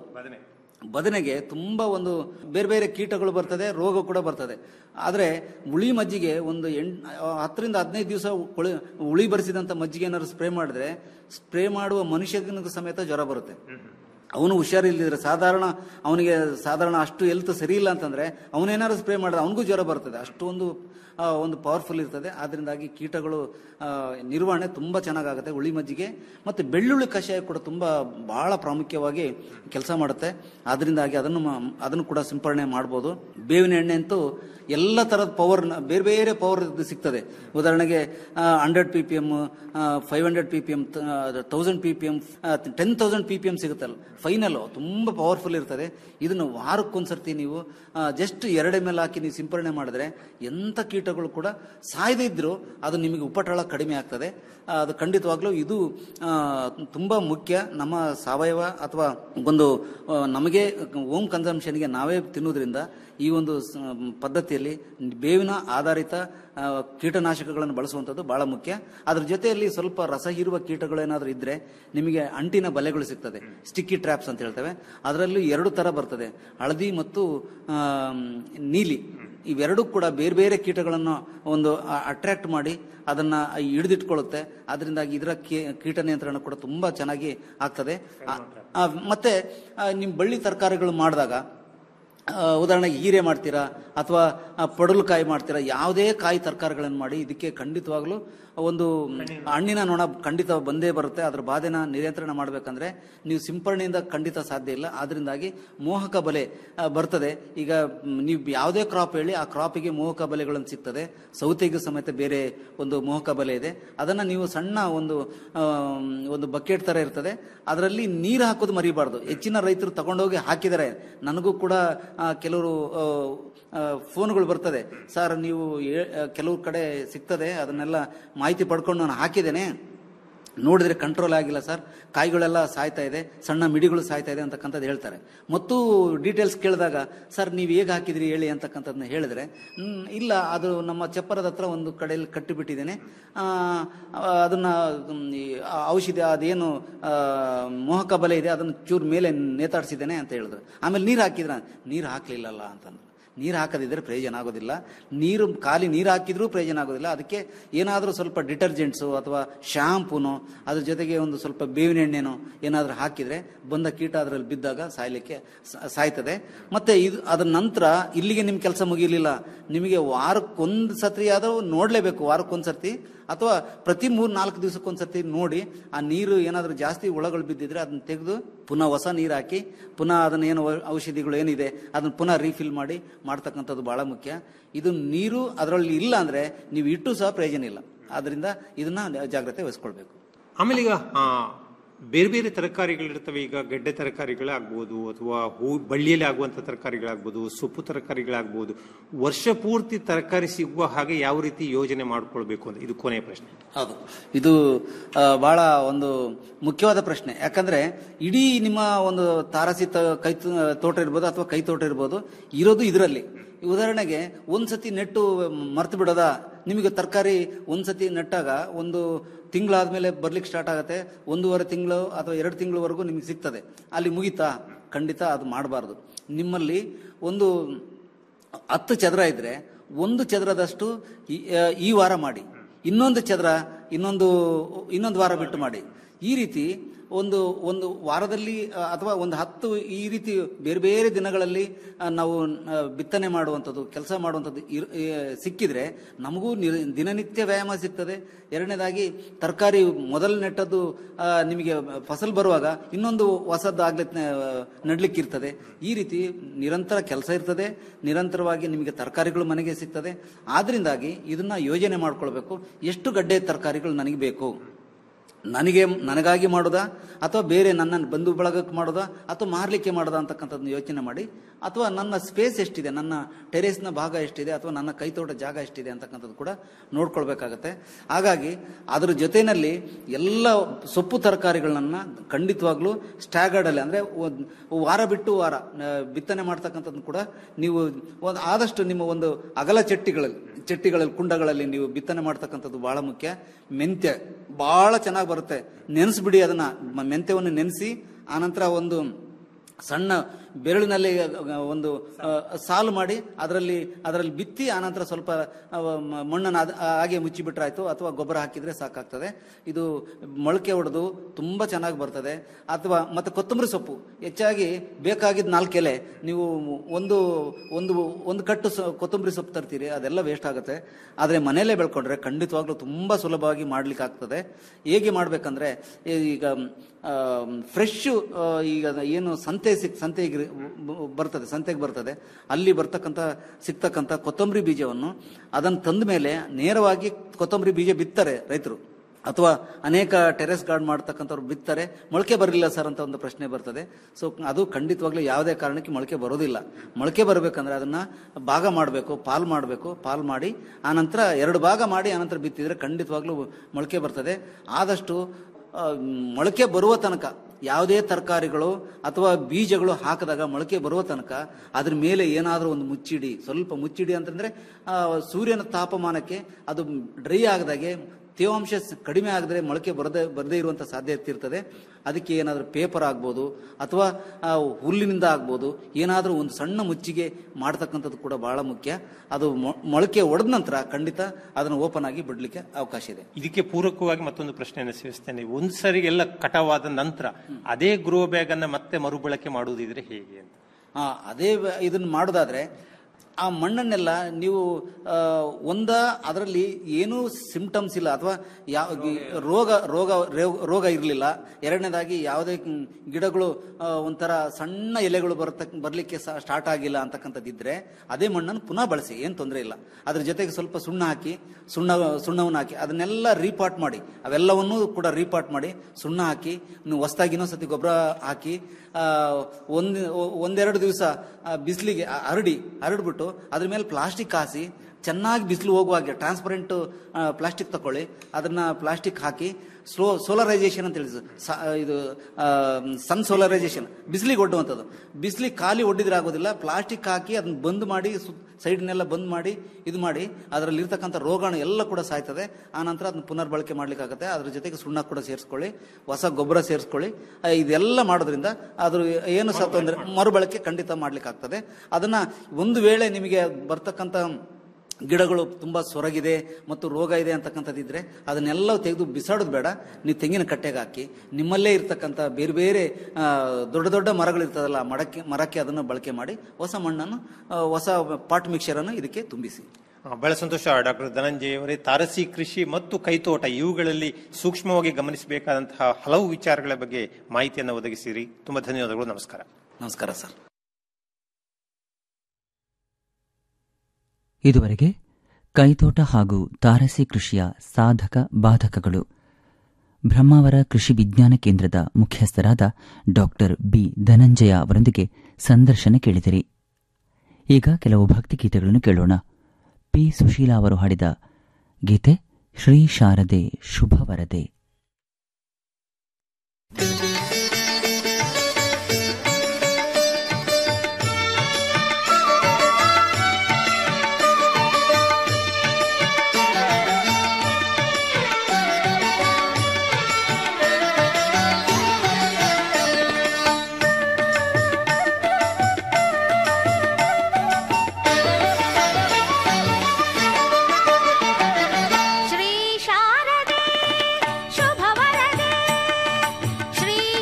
ಬದನೆಗೆ ತುಂಬಾ ಒಂದು ಬೇರೆ ಬೇರೆ ಕೀಟಗಳು ಬರ್ತದೆ ರೋಗ ಕೂಡ ಬರ್ತದೆ ಆದ್ರೆ ಹುಳಿ ಮಜ್ಜಿಗೆ ಒಂದು ಎಂಟ್ ಹತ್ತರಿಂದ ಹದಿನೈದು ದಿವಸ ಹುಳಿ ಹುಳಿ ಬರಿಸಿದಂತ ಮಜ್ಜಿಗೆ ಏನಾದ್ರು ಸ್ಪ್ರೇ ಮಾಡಿದ್ರೆ ಸ್ಪ್ರೇ ಮಾಡುವ ಮನುಷ್ಯನಿಗೂ ಸಮೇತ ಜ್ವರ ಬರುತ್ತೆ ಅವನು ಹುಷಾರಿಲ್ದಿದ್ರೆ ಸಾಧಾರಣ ಅವನಿಗೆ ಸಾಧಾರಣ ಅಷ್ಟು ಹೆಲ್ತ್ ಸರಿ ಇಲ್ಲ ಅಂತಂದ್ರೆ ಅವನೇನಾದ್ರು ಸ್ಪ್ರೇ ಮಾಡಿದ್ರೆ ಅವನಿಗೂ ಜ್ವರ ಬರ್ತದೆ ಅಷ್ಟೊಂದು ಆ, ಒಂದು ಪವರ್ಫುಲ್ ಇರ್ತದೆ ಆದ್ರಿಂದಾಗಿ ಕೀಟಗಳು ಆ, ನಿರ್ವಹಣೆ ತುಂಬಾ ಚೆನ್ನಾಗಾಗುತ್ತೆ ಹುಳಿ ಮಜ್ಜಿಗೆ ಮತ್ತು ಬೆಳ್ಳುಳ್ಳಿ ಕಷಾಯ ಕೂಡ ತುಂಬಾ ಬಹಳ ಪ್ರಾಮುಖ್ಯವಾಗಿ ಕೆಲಸ ಮಾಡುತ್ತೆ ಆದ್ರಿಂದಾಗಿ ಅದನ್ನು ಮ- ಅದನ್ನು ಕೂಡ ಸಿಂಪರಣೆ ಮಾಡ್ಬೋದು ಬೇವಿನ ಎಣ್ಣೆ ಅಂತೂ ಎಲ್ಲ ತರದ ಪವರ್ ಬೇರೆ ಬೇರೆ ಪವರ್ ಸಿಗ್ತದೆ ಉದಾಹರಣೆಗೆ hundred P P M five hundred P P M thousand P P M ten thousand P P M ಸಿಗುತ್ತಲ್ಲ ಫೈನಲ್ ತುಂಬಾ ಪವರ್ಫುಲ್ ಇರ್ತದೆ ಇದನ್ನು ವಾರಕ್ಕೊಂದ್ಸರ್ತಿ ನೀವು ಜಸ್ಟ್ ಎರಡು ಎಮ್ ಎಲ್ ಹಾಕಿ ನೀವು ಸಿಂಪರಣೆ ಮಾಡಿದ್ರೆ ಎಂಥ ಕೀಟಗಳು ಕೂಡ ಸಾಯದೇ ಇದ್ರು ಅದು ನಿಮಗೆ ಉಪಟಳ ಕಡಿಮೆ ಆಗ್ತದೆ ಆ, ಅದು ಖಂಡಿತವಾಗ್ಲೂ ಇದು ಆ, ತುಂಬಾ ಮುಖ್ಯ ನಮ್ಮ ಸಾವಯವ ಅಥವಾ ಒಂದು ಆ, ನಮಗೆ ಓಮ್ ಕನ್ಸಂಪ್ಷನ್ಗೆ ನಾವೇ ತಿನ್ನುವುದರಿಂದ ಈ ಒಂದು ಸ- ಪದ್ಧತಿಯಲ್ಲಿ ಬೇವಿನ ಆಧಾರಿತ ಆ, ಕೀಟನಾಶಕಗಳನ್ನು ಬಳಸುವಂಥದ್ದು ಬಹಳ ಮುಖ್ಯ ಅದ್ರ ಜೊತೆಯಲ್ಲಿ ಸ್ವಲ್ಪ ರಸ ಹೀರುವ ಕೀಟಗಳು ಏನಾದರೂ ಇದ್ರೆ ನಿಮಗೆ ಅಂಟಿನ ಬಲೆಗಳು ಸಿಗ್ತದೆ ಸ್ಟಿಕ್ಕಿ ಟ್ರ್ಯಾಪ್ಸ್ ಅಂತ ಹೇಳ್ತೇವೆ ಅದರಲ್ಲೂ ಎರಡು ತರ ಬರ್ತದೆ ಹಳದಿ ಮತ್ತು ಆಮ್, ನೀಲಿ ಇವೆರಡೂ ಕೂಡ ಬೇರೆ ಬೇರೆ ಕೀಟಗಳನ್ನು ಒಂದು ಅಟ್ರಾಕ್ಟ್ ಮಾಡಿ ಅದನ್ನ ಹಿಡಿದಿಟ್ಕೊಳ್ಳುತ್ತೆ ಅದರಿಂದಾಗಿ ಇದರ ಕೀ- ಕೀಟ ನಿಯಂತ್ರಣ ಕೂಡ ತುಂಬಾ ಚೆನ್ನಾಗಿ ಆಗ್ತದೆ ಆ- ಆ, ಮತ್ತೆ ಆ, ನಿಮ್ ಬಳ್ಳಿ ತರಕಾರಿಗಳು ಮಾಡಿದಾಗ ಆ, ಉದಾಹರಣೆಗೆ ಹೀರೆ ಮಾಡ್ತೀರಾ ಅಥವಾ ಆ, ಪಡಲುಕಾಯಿ ಮಾಡ್ತೀರಾ ಯಾವುದೇ ಕಾಯಿ ತರಕಾರಿಗಳನ್ನು ಮಾಡಿ ಇದಕ್ಕೆ ಖಂಡಿತವಾಗ್ಲೂ ಒಂದು ಹಣ್ಣಿನ ನೊಣ ಖಂಡಿತ ಬಂದೇ ಬರುತ್ತೆ ಅದ್ರ ಬಾಧೆನ ನಿಯಂತ್ರಣ ಮಾಡಬೇಕಂದ್ರೆ ನೀವು ಸಿಂಪರಣೆಯಿಂದ ಖಂಡಿತ ಸಾಧ್ಯ ಇಲ್ಲ ಆದ್ರಿಂದಾಗಿ ಮೋಹಕ ಬಲೆ ಆ, ಬರ್ತದೆ ಈಗ ಮ್, ನೀವು ಯಾವುದೇ ಕ್ರಾಪ್ ಹೇಳಿ ಆ ಕ್ರಾಪಿಗೆ ಮೋಹಕ ಬಲೆಗಳನ್ನು ಸಿಗ್ತದೆ ಸೌತೆಗೂ ಸಮೇತ ಬೇರೆ ಒಂದು ಮೋಹಕ ಬಲೆ ಇದೆ ಅದನ್ನ ನೀವು ಸಣ್ಣ ಒಂದು ಆ, ಒಂದು ಬಕೆಟ್ ತರ ಇರ್ತದೆ ಅದರಲ್ಲಿ ನೀರು ಹಾಕೋದು ಮರಿಬಾರ್ದು ಹೆಚ್ಚಿನ ರೈತರು ತಗೊಂಡೋಗಿ ಹಾಕಿದ್ದಾರೆ ನನಗೂ ಕೂಡ ಆ, ಕೆಲವರು ಆ, ಆ, ಫೋನ್ಗಳು ಬರ್ತದೆ ಸರ್ ನೀವು ಏ- ಆ, ಕೆಲವು ಕಡೆ ಸಿಗ್ತದೆ ಅದನ್ನೆಲ್ಲ ಮಾಹಿತಿ ಪಡ್ಕೊಂಡು ನಾನು ಹಾಕಿದ್ದೇನೆ ನೋಡಿದ್ರೆ ಕಂಟ್ರೋಲ್ ಆಗಿಲ್ಲ ಸರ್ ಕಾಯಿಗಳೆಲ್ಲ ಸಾಯ್ತಾ ಇದೆ ಸಣ್ಣ ಮಿಡಿಗಳು ಸಾಯ್ತಾ ಇದೆ ಅಂತಕ್ಕಂಥದ್ದು ಹೇಳ್ತಾರೆ ಮತ್ತು ಡೀಟೇಲ್ಸ್ ಕೇಳಿದಾಗ ಸರ್ ನೀವು ಹೇಗೆ ಹಾಕಿದ್ರಿ ಹೇಳಿ ಅಂತಕ್ಕಂಥದ್ದನ್ನ ಹೇಳಿದ್ರೆ "ಹ್ಮ್, ಇಲ್ಲ ಅದು ನಮ್ಮ ಚಪ್ಪರದ ಹತ್ರ ಒಂದು ಕಡೆಯಲ್ಲಿ ಕಟ್ಟಿಬಿಟ್ಟಿದ್ದೇನೆ ಆ, ಅದನ್ನ ಹ್ಮ್, ಈ ಔಷಧಿ ಅದೇನು ಆ, ಮೋಹಕ ಬಲೆ ಇದೆ ಅದನ್ನು ಚೂರು ಮೇಲೆ ನೇತಾಡ್ಸಿದ್ದೇನೆ ಅಂತ ಹೇಳಿದ್ರು ಆಮೇಲೆ ನೀರು ಹಾಕಿದ್ರ ನೀರು ಹಾಕ್ಲಿಲ್ಲಲ್ಲ ಅಂತಂದ್ರು ನೀರು ಹಾಕದಿದ್ರೆ ಪ್ರಯೋಜನ ಆಗೋದಿಲ್ಲ ನೀರು ಖಾಲಿ ನೀರು ಹಾಕಿದ್ರೂ ಪ್ರಯೋಜನ ಆಗೋದಿಲ್ಲ ಅದಕ್ಕೆ ಏನಾದರೂ ಸ್ವಲ್ಪ ಡಿಟರ್ಜೆಂಟ್ಸು ಅಥವಾ ಶಾಂಪೂನೋ ಅದ್ರ ಜೊತೆಗೆ ಒಂದು ಸ್ವಲ್ಪ ಬೇವಿನ ಎಣ್ಣೆನೋ ಏನಾದರೂ ಹಾಕಿದರೆ ಬಂದ ಕೀಟ ಅದರಲ್ಲಿ ಬಿದ್ದಾಗ ಸಾಯಲಿಕ್ಕೆ ಸ- ಸಾಯ್ತದೆ ಮತ್ತೆ ಇದು ಅದ್ರ ನಂತರ ಇಲ್ಲಿಗೆ ನಿಮ್ಮ ಕೆಲಸ ಮುಗಿಲಿಲ್ಲ ನಿಮಗೆ ವಾರಕ್ಕೊಂದು ಸತಿ ಆದರೂ ನೋಡಲೇಬೇಕು ವಾರಕ್ಕೊಂದು ಸರ್ತಿ ಅಥವಾ ಪ್ರತಿ ಮೂರು ನಾಲ್ಕು ದಿವಸಕ್ಕೊಂದ್ಸತಿ ನೋಡಿ ಆ ನೀರು ಏನಾದರೂ ಜಾಸ್ತಿ ಹುಳಗಳು ಬಿದ್ದಿದ್ರೆ ಅದನ್ನ ತೆಗೆದು ಪುನಃ ಹೊಸ ನೀರು ಹಾಕಿ ಪುನಃ ಅದನ್ನ ಏನು ಔ- ಔಷಧಿಗಳು ಏನಿದೆ ಅದನ್ನ ಪುನಃ ರೀಫಿಲ್ ಮಾಡಿ ಮಾಡ್ತಕ್ಕಂಥದ್ದು ಬಹಳ ಮುಖ್ಯ ಇದು ನೀರು ಅದರಲ್ಲಿ ಇಲ್ಲ ಅಂದ್ರೆ ನೀವು ಇಟ್ಟು ಸಹ ಪ್ರಯೋಜನ ಇಲ್ಲ ಆದ್ರಿಂದ ಇದನ್ನ ಜಾಗ್ರತೆ ವಹಿಸ್ಕೊಳ್ಬೇಕು ಆಮೇಲೆ ಈಗ ಆ, ಬೇರೆ ಬೇರೆ ತರಕಾರಿಗಳಿರ್ತವೆ ಈಗ ಗೆಡ್ಡೆ ತರಕಾರಿಗಳಾಗ್ಬೋದು ಅಥವಾ ಹೂ ಬಳ್ಳಿಯಲ್ಲಿ ಆಗುವಂತ ತರಕಾರಿಗಳಾಗ್ಬೋದು ಸೊಪ್ಪು ತರಕಾರಿಗಳಾಗ್ಬೋದು ವರ್ಷ ಪೂರ್ತಿ ತರಕಾರಿ ಸಿಗುವ ಹಾಗೆ ಯಾವ ರೀತಿ ಯೋಜನೆ ಮಾಡ್ಕೊಳ್ಬೇಕು ಅಂತ ಇದು ಕೊನೆಯ ಪ್ರಶ್ನೆ ಹೌದು ಇದು ಆ, ಬಹಳ ಒಂದು ಮುಖ್ಯವಾದ ಪ್ರಶ್ನೆ ಯಾಕಂದ್ರೆ ಇಡೀ ನಿಮ್ಮ ಒಂದು ತಾರಸಿ ತ- ಕೈ ತ- ತೋಟ ಇರ್ಬೋದು ಅಥವಾ ಕೈ ತೋಟ ಇರ್ಬೋದು ಇರೋದು ಇದರಲ್ಲಿ ಉದಾಹರಣೆಗೆ ಒಂದ್ಸತಿ ನೆಟ್ಟು ಮರ್ತು ಬಿಡೋದ ನಿಮಗೆ ತರಕಾರಿ ಒಂದ್ಸತಿ ನೆಟ್ಟಾಗ ಒಂದು ತಿಂಗಳಾದ್ಮೇಲೆ ಬರ್ಲಿಕ್ಕೆ ಸ್ಟಾರ್ಟ್ ಆಗುತ್ತೆ ಒಂದೂವರೆ ತಿಂಗಳು ಅಥವಾ ಎರಡು ತಿಂಗಳವರೆಗೂ ನಿಮಗೆ ಸಿಗ್ತದೆ ಅಲ್ಲಿ ಮುಗಿತಾ ಖಂಡಿತ ಅದು ಮಾಡಬಾರ್ದು ನಿಮ್ಮಲ್ಲಿ ಒಂದು ಹತ್ತು ಚದರ ಇದ್ರೆ ಒಂದು ಚದರದಷ್ಟು ಈ- ಆ, ಈ ವಾರ ಮಾಡಿ ಇನ್ನೊಂದು ಚದರ ಇನ್ನೊಂದು ಇನ್ನೊಂದು ವಾರ ಬಿಟ್ಟು ಮಾಡಿ ಈ ರೀತಿ ಒಂದು ಒಂದು ವಾರದಲ್ಲಿ ಆ, ಅಥವಾ ಒಂದು ಹತ್ತು ಈ ರೀತಿ ಬೇರೆ ಬೇರೆ ದಿನಗಳಲ್ಲಿ ಆ, ನಾವು ಆ, ಬಿತ್ತನೆ ಮಾಡುವಂಥದ್ದು ಕೆಲಸ ಮಾಡುವಂಥದ್ದು ಇರ್- ಏ, ಸಿಕ್ಕಿದ್ರೆ ನಮಗೂ ನಿರ- ದಿನನಿತ್ಯ ವ್ಯಾಯಾಮ ಸಿಗ್ತದೆ ಎರಡನೇದಾಗಿ ತರಕಾರಿ ಮೊದಲು ನೆಟ್ಟದ್ದು ಆ, ನಿಮಗೆ ಫಸಲ್ ಬರುವಾಗ ಇನ್ನೊಂದು ಹೊಸದ್ದು ಆಗ್ಲಿ ನಡ್ಲಿಕ್ಕೆ ಇರ್ತದೆ ಈ ರೀತಿ ನಿರಂತರ ಕೆಲಸ ಇರ್ತದೆ ನಿರಂತರವಾಗಿ ನಿಮಗೆ ತರಕಾರಿಗಳು ಮನೆಗೆ ಸಿಗ್ತದೆ ಆದ್ರಿಂದಾಗಿ ಇದನ್ನ ಯೋಜನೆ ಮಾಡ್ಕೊಳ್ಬೇಕು ಎಷ್ಟು ಗಡ್ಡೆ ತರಕಾರಿಗಳು ನನಗೆ ಬೇಕು ನನಗೆ ನನಗಾಗಿ ಮಾಡೋದಾ ಅಥವಾ ಬೇರೆ ನನ್ನ ಬಂಧು ಬಳಗಕ್ಕೆ ಮಾಡೋದಾ ಅಥವಾ ಮಾರಲಿಕ್ಕೆ ಮಾಡೋದಾ ಅಂತಕ್ಕಂಥದ್ದು ಯೋಚನೆ ಮಾಡಿ ಅಥವಾ ನನ್ನ ಸ್ಪೇಸ್ ಎಷ್ಟಿದೆ ನನ್ನ ಟೆರೇಸ್ನ ಭಾಗ ಎಷ್ಟಿದೆ ಅಥವಾ ನನ್ನ ಕೈತೋಟ ಜಾಗ ಎಷ್ಟಿದೆ ಅಂತಕ್ಕಂಥದ್ದು ಕೂಡ ನೋಡ್ಕೊಳ್ಬೇಕಾಗತ್ತೆ ಹಾಗಾಗಿ ಅದ್ರ ಜೊತೆಯಲ್ಲಿ ಎಲ್ಲ ಸೊಪ್ಪು ತರಕಾರಿಗಳನ್ನ ಖಂಡಿತವಾಗ್ಲೂ ಸ್ಟ್ಯಾಗರ್ಡಲ್ಲಿ ಅಂದರೆ ವಾರ ಬಿಟ್ಟು ವಾರ ಆ, ಬಿತ್ತನೆ ಮಾಡ್ತಕ್ಕಂಥದ್ದು ಕೂಡ ನೀವು ಒಂದು ಆದಷ್ಟು ನಿಮ್ಮ ಒಂದು ಅಗಲ ಚಟ್ಟಿಗಳಲ್ಲಿ ಚಟ್ಟಿಗಳಲ್ಲಿ ಕುಂಡಗಳಲ್ಲಿ ನೀವು ಬಿತ್ತನೆ ಮಾಡ್ತಕ್ಕಂಥದ್ದು ಬಹಳ ಮುಖ್ಯ ಮೆಂತ್ಯ ಬಹಳ ಚೆನ್ನಾಗಿ ಬರುತ್ತೆ ನೆನೆಸ್ಬಿಡಿ ಅದನ್ನ ಮ- ಮೆಂತ್ಯವನ್ನು ನೆನೆಸಿ ಆನಂತರ ಒಂದು ಸಣ್ಣ ಬೆರಳಿನಲ್ಲಿ ಒಂದು ಆ, ಸಾಲು ಮಾಡಿ ಅದರಲ್ಲಿ ಅದರಲ್ಲಿ ಬಿತ್ತಿ ಆನಂತರ ಸ್ವಲ್ಪ ಆ, ಮ- ಮಣ್ಣನ್ನು ಅದ್- ಹಾಗೆ ಮುಚ್ಚಿಬಿಟ್ರೆ ಆಯ್ತು ಅಥವಾ ಗೊಬ್ಬರ ಹಾಕಿದ್ರೆ ಸಾಕಾಗ್ತದೆ ಇದು ಮೊಳಕೆ ಹೊಡೆದು ತುಂಬಾ ಚೆನ್ನಾಗಿ ಬರ್ತದೆ ಅಥವಾ ಮತ್ತೆ ಕೊತ್ತಂಬರಿ ಸೊಪ್ಪು ಹೆಚ್ಚಾಗಿ ಬೇಕಾಗಿದ್ದ ನಾಲ್ಕು ಎಲೆ ನೀವು ಒಂದು ಒಂದು ಒಂದು ಕಟ್ಟು ಸ- ಕೊತ್ತಂಬರಿ ಸೊಪ್ಪು ತರ್ತೀರಿ ಅದೆಲ್ಲ ವೇಸ್ಟ್ ಆಗುತ್ತೆ ಆದರೆ ಮನೆಯಲ್ಲೇ ಬೆಳ್ಕೊಂಡ್ರೆ ಖಂಡಿತವಾಗ್ಲೂ ತುಂಬಾ ಸುಲಭವಾಗಿ ಮಾಡ್ಲಿಕ್ಕೆ ಆಗ್ತದೆ ಹೇಗೆ ಮಾಡ್ಬೇಕಂದ್ರೆ ಈಗ ಫ್ರೆಶ್ ಈಗ ಏನು ಸಂತೆ ಸಿಕ್ ಸಂತೆಗೆ ಬರ್ತದೆ ಸಂತೆಗೆ ಬರ್ತದೆ ಅಲ್ಲಿ ಬರ್ತಕ್ಕಂಥ ಸಿಗ್ತಕ್ಕಂಥ ಕೊತ್ತಂಬರಿ ಬೀಜವನ್ನು ಅದನ್ನು ತಂದ ಮೇಲೆ ನೇರವಾಗಿ ಕೊತ್ತಂಬರಿ ಬೀಜ ಬಿತ್ತಾರೆ ರೈತರು ಅಥವಾ ಅನೇಕ ಟೆರೆಸ್ ಗಾರ್ಡ್ ಮಾಡ್ತಕ್ಕಂಥವ್ರು ಬಿತ್ತಾರೆ ಮೊಳಕೆ ಬರಲಿಲ್ಲ ಸರ್ ಅಂತ ಒಂದು ಪ್ರಶ್ನೆ ಬರ್ತದೆ ಸೊ ಅದು ಖಂಡಿತವಾಗ್ಲೂ ಯಾವುದೇ ಕಾರಣಕ್ಕೆ ಮೊಳಕೆ ಬರೋದಿಲ್ಲ ಮೊಳಕೆ ಬರಬೇಕಂದ್ರೆ ಅದನ್ನ ಭಾಗ ಮಾಡಬೇಕು ಪಾಲ್ ಮಾಡಬೇಕು ಪಾಲ್ ಮಾಡಿ ಆನಂತರ ಎರಡು ಭಾಗ ಮಾಡಿ ಆನಂತರ ಬಿತ್ತಿದ್ರೆ ಖಂಡಿತವಾಗ್ಲೂ ಮೊಳಕೆ ಬರ್ತದೆ ಆದಷ್ಟು ಆ, ಮೊಳಕೆ ಬರುವ ತನಕ ಯಾವುದೇ ತರಕಾರಿಗಳು ಅಥವಾ ಬೀಜಗಳು ಹಾಕಿದಾಗ ಮೊಳಕೆ ಬರುವ ತನಕ ಅದ್ರ ಮೇಲೆ ಏನಾದರೂ ಒಂದು ಮುಚ್ಚಿಡಿ ಸ್ವಲ್ಪ ಮುಚ್ಚಿಡಿ ಅಂತಂದ್ರೆ ಆ, ಸೂರ್ಯನ ತಾಪಮಾನಕ್ಕೆ ಅದು ಡ್ರೈ ಆಗದಾಗೆ ತೇವಾಂಶ ಸ- ಕಡಿಮೆ ಆಗಿದ್ರೆ ಮೊಳಕೆ ಬರದೇ ಬರದೇ ಇರುವಂತ ಸಾಧ್ಯತೆ ಇರ್ತದೆ ಅದಕ್ಕೆ ಏನಾದರೂ ಪೇಪರ್ ಆಗ್ಬೋದು ಅಥವಾ ಆ, ಹುಲ್ಲಿನಿಂದ ಆಗ್ಬೋದು ಏನಾದರೂ ಒಂದು ಸಣ್ಣ ಮುಚ್ಚಿಗೆ ಮಾಡ್ತಕ್ಕಂಥದ್ದು ಕೂಡ ಬಹಳ ಮುಖ್ಯ ಅದು ಮೊ- ಮೊಳಕೆ ಒಡೆದ ನಂತರ ಖಂಡಿತ ಅದನ್ನು ಓಪನ್ ಆಗಿ ಬಿಡ್ಲಿಕ್ಕೆ ಅವಕಾಶ ಇದೆ ಇದಕ್ಕೆ ಪೂರಕವಾಗಿ ಮತ್ತೊಂದು ಪ್ರಶ್ನೆಯನ್ನು ಸೇರಿಸ್ತೇನೆ ಒಂದ್ ಸರಿ ಎಲ್ಲ ಕಟಾವಾದ ನಂತರ ಅದೇ ಗ್ರೋ ಬ್ಯಾಗ್ ಅನ್ನ ಮತ್ತೆ ಮರುಬಳಕೆ ಮಾಡುವುದಿದ್ರೆ ಹೇಗೆ ಅಂತ ಆ, ಅದೇ ವ- ಇದನ್ನ ಮಾಡೋದಾದ್ರೆ ಆ ಮಣ್ಣನ್ನೆಲ್ಲ ನೀವು ಆ, ಒಂದ ಅದರಲ್ಲಿ ಏನೂ ಸಿಂಪ್ಟಮ್ಸ್ ಇಲ್ಲ ಅಥವಾ ಯಾವ ಗಿ- ರೋಗ ರೋಗ ರೋಗ- ರೋಗ ಇರಲಿಲ್ಲ ಎರಡನೇದಾಗಿ ಯಾವುದೇ ಮ್, ಗಿಡಗಳು ಆ, ಒಂಥರ ಸಣ್ಣ ಎಲೆಗಳು ಬರತಕ್ಕ ಬರಲಿಕ್ಕೆ ಸ್ಟಾರ್ಟ್ ಆಗಿಲ್ಲ ಅಂತಕ್ಕಂಥದ್ದಿದ್ರೆ ಅದೇ ಮಣ್ಣನ್ನು ಪುನಃ ಬಳಸಿ ಏನು ತೊಂದರೆ ಇಲ್ಲ ಅದ್ರ ಜೊತೆಗೆ ಸ್ವಲ್ಪ ಸುಣ್ಣ ಹಾಕಿ ಸುಣ್ಣ ಸುಣ್ಣವನ್ನು ಹಾಕಿ ಅದನ್ನೆಲ್ಲ ರೀಪಾಟ್ ಮಾಡಿ ಅವೆಲ್ಲವನ್ನೂ ಕೂಡ ರೀಪಾಟ್ ಮಾಡಿ ಸುಣ್ಣ ಹಾಕಿ ನೀವು ಹೊಸದಾಗಿ ಇನ್ನೊಂದ್ಸತಿ ಗೊಬ್ಬರ ಹಾಕಿ ಆ, ಒಂದು ಒಂದೆರಡು ದಿವಸ ಬಿಸಿಲಿಗೆ ಹರಡಿ ಹರಡ್ಬಿಟ್ಟು ಅದ್ರ ಮೇಲೆ ಪ್ಲಾಸ್ಟಿಕ್ ಹಾಸಿ ಚೆನ್ನಾಗಿ ಬಿಸಿಲು ಹೋಗುವಾಗೆ ಟ್ರಾನ್ಸ್ಪರೆಂಟ್ ಪ್ಲಾಸ್ಟಿಕ್ ತಗೊಳ್ಳಿ ಅದನ್ನ ಪ್ಲಾಸ್ಟಿಕ್ ಹಾಕಿ ಸ್ಲೋ ಸೋಲರೈಸೇಷನ್ ಅಂತ ಹೇಳಿ ಸ- ಇದು ಸನ್ ಸೋಲರೈಸೇಷನ್ ಬಿಸಿಲಿಗೆ ಒಡ್ಡುವಂಥದ್ದು ಬಿಸಿಲಿಗೆ ಖಾಲಿ ಒಡ್ಡಿದ್ರೆ ಆಗೋದಿಲ್ಲ ಪ್ಲಾಸ್ಟಿಕ್ ಹಾಕಿ ಅದನ್ನ ಬಂದ್ ಮಾಡಿ ಸೈಡ್ನೆಲ್ಲ ಬಂದ್ ಮಾಡಿ ಇದು ಮಾಡಿ ಅದರಲ್ಲಿ ಇರ್ತಕ್ಕಂಥ ರೋಗಾಣು ಎಲ್ಲ ಕೂಡ ಸಾಯ್ತದೆ ಆ ನಂತರ ಅದನ್ನ ಪುನರ್ಬಳಕೆ ಮಾಡ್ಲಿಕ್ಕೆ ಆಗುತ್ತೆ ಅದ್ರ ಜೊತೆಗೆ ಸುಣ್ಣ ಕೂಡ ಸೇರಿಸ್ಕೊಳ್ಳಿ ಹೊಸ ಗೊಬ್ಬರ ಸೇರಿಸ್ಕೊಳ್ಳಿ ಆ, ಇದೆಲ್ಲ ಮಾಡೋದ್ರಿಂದ ಅದ್ರ ಏನು ಸಹ ತೊಂದರೆ ಮರುಬಳಕೆ ಖಂಡಿತ ಮಾಡ್ಲಿಕ್ಕೆ ಆಗ್ತದೆ ಅದನ್ನ ಒಂದು ವೇಳೆ ನಿಮಗೆ ಬರ್ತಕ್ಕಂಥ ಗಿಡಗಳು ತುಂಬಾ ಸೊರಗಿದೆ ಮತ್ತು ರೋಗ ಇದೆ ಅಂತಕ್ಕಂಥದ್ದಿದ್ರೆ ಅದನ್ನೆಲ್ಲ ತೆಗೆದು ಬಿಸಾಡೋದು ಬೇಡ ನೀವು ತೆಂಗಿನ ಕಟ್ಟೆಗೆ ಹಾಕಿ ನಿಮ್ಮಲ್ಲೇ ಇರ್ತಕ್ಕಂಥ ಬೇರೆ ಬೇರೆ ಆ, ದೊಡ್ಡ ದೊಡ್ಡ ಮರಗಳು ಇರ್ತದಲ್ಲ ಆ ಮರಕ್ಕೆ ಮರಕ್ಕೆ ಅದನ್ನು ಬಳಕೆ ಮಾಡಿ ಹೊಸ ಮಣ್ಣನ್ನು ಆ, ಹೊಸ ಪಾಟ್ ಮಿಕ್ಸರನ್ನು ಇದಕ್ಕೆ ತುಂಬಿಸಿ ಆ, ಬಹಳ ಸಂತೋಷ ಡಾಕ್ಟರ್ ಧನಂಜಯ ಅವರೇ ತಾರಸಿ ಕೃಷಿ ಮತ್ತು ಕೈತೋಟ ಇವುಗಳಲ್ಲಿ ಸೂಕ್ಷ್ಮವಾಗಿ ಗಮನಿಸಬೇಕಾದಂತಹ ಹಲವು ವಿಚಾರಗಳ ಬಗ್ಗೆ ಮಾಹಿತಿಯನ್ನು ಒದಗಿಸಿರಿ ತುಂಬಾ ಧನ್ಯವಾದಗಳು ನಮಸ್ಕಾರ ನಮಸ್ಕಾರ ಸರ್ ಇದುವರೆಗೆ ಕೈತೋಟ ಹಾಗೂ ತಾರಸಿ ಕೃಷಿಯ ಸಾಧಕ ಬಾಧಕಗಳು ಬ್ರಹ್ಮಾವರ ಕೃಷಿ ವಿಜ್ಞಾನ ಕೇಂದ್ರದ ಮುಖ್ಯಸ್ಥರಾದ ಡಾಕ್ಟರ್ ಬಿ ಧನಂಜಯ ಅವರೊಂದಿಗೆ ಸಂದರ್ಶನ ಕೇಳಿದಿರಿ ಈಗ ಕೆಲವು ಭಕ್ತಿಗೀತೆಗಳನ್ನು ಕೇಳೋಣ ಪಿ ಸುಶೀಲಾ ಅವರು ಹಾಡಿದ ಗೀತೆ ಶ್ರೀ ಶಾರದೆ ಶುಭವರದೆ ಶ್ರೀ ಶಾರದೆ ಶುಭವರದೆ ಶ್ರೀ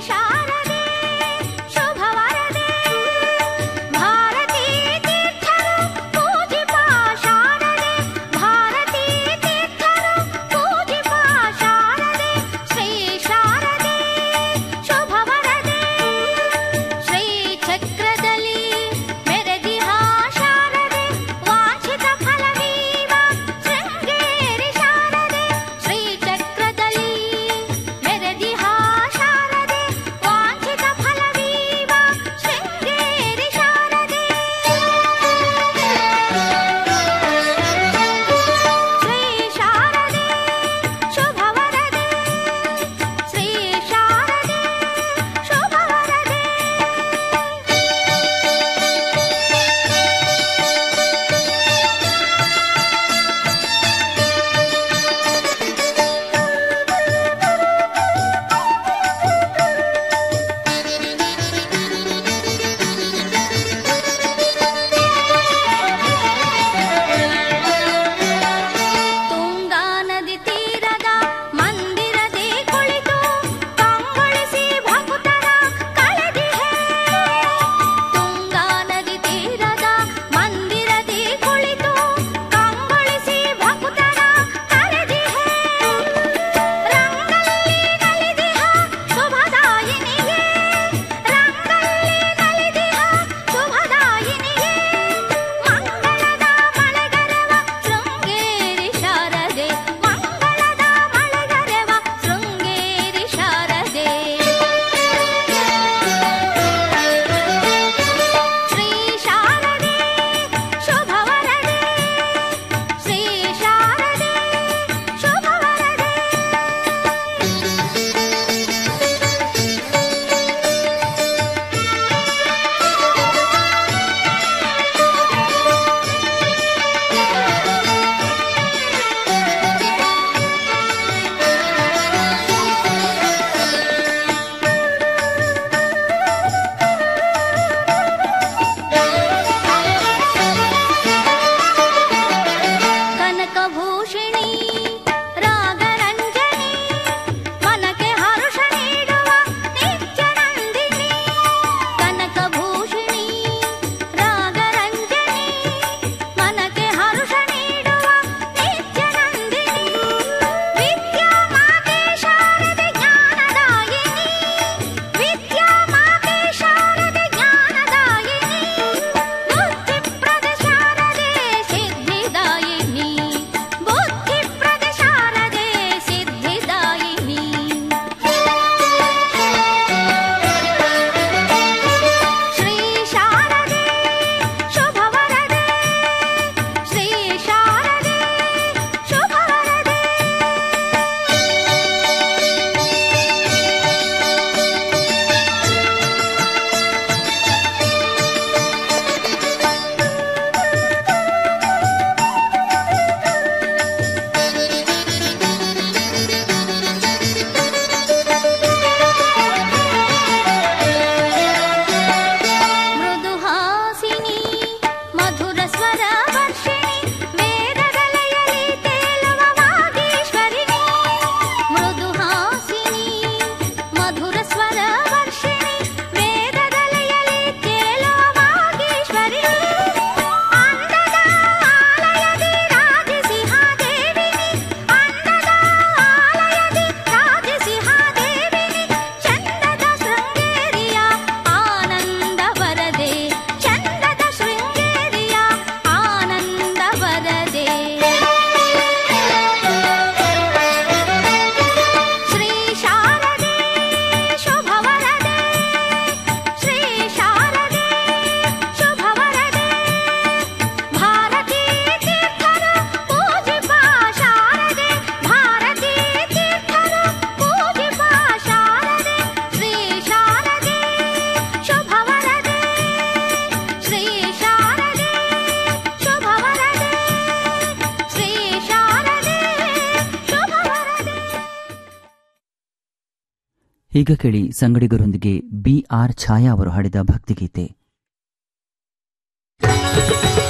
ಈಗ ಕೇಳಿ ಸಂಗಡಿಗರೊಂದಿಗೆ ಬಿ ಆರ್ ಛಾಯಾ ಅವರು ಹಾಡಿದ ಭಕ್ತಿಗೀತೆ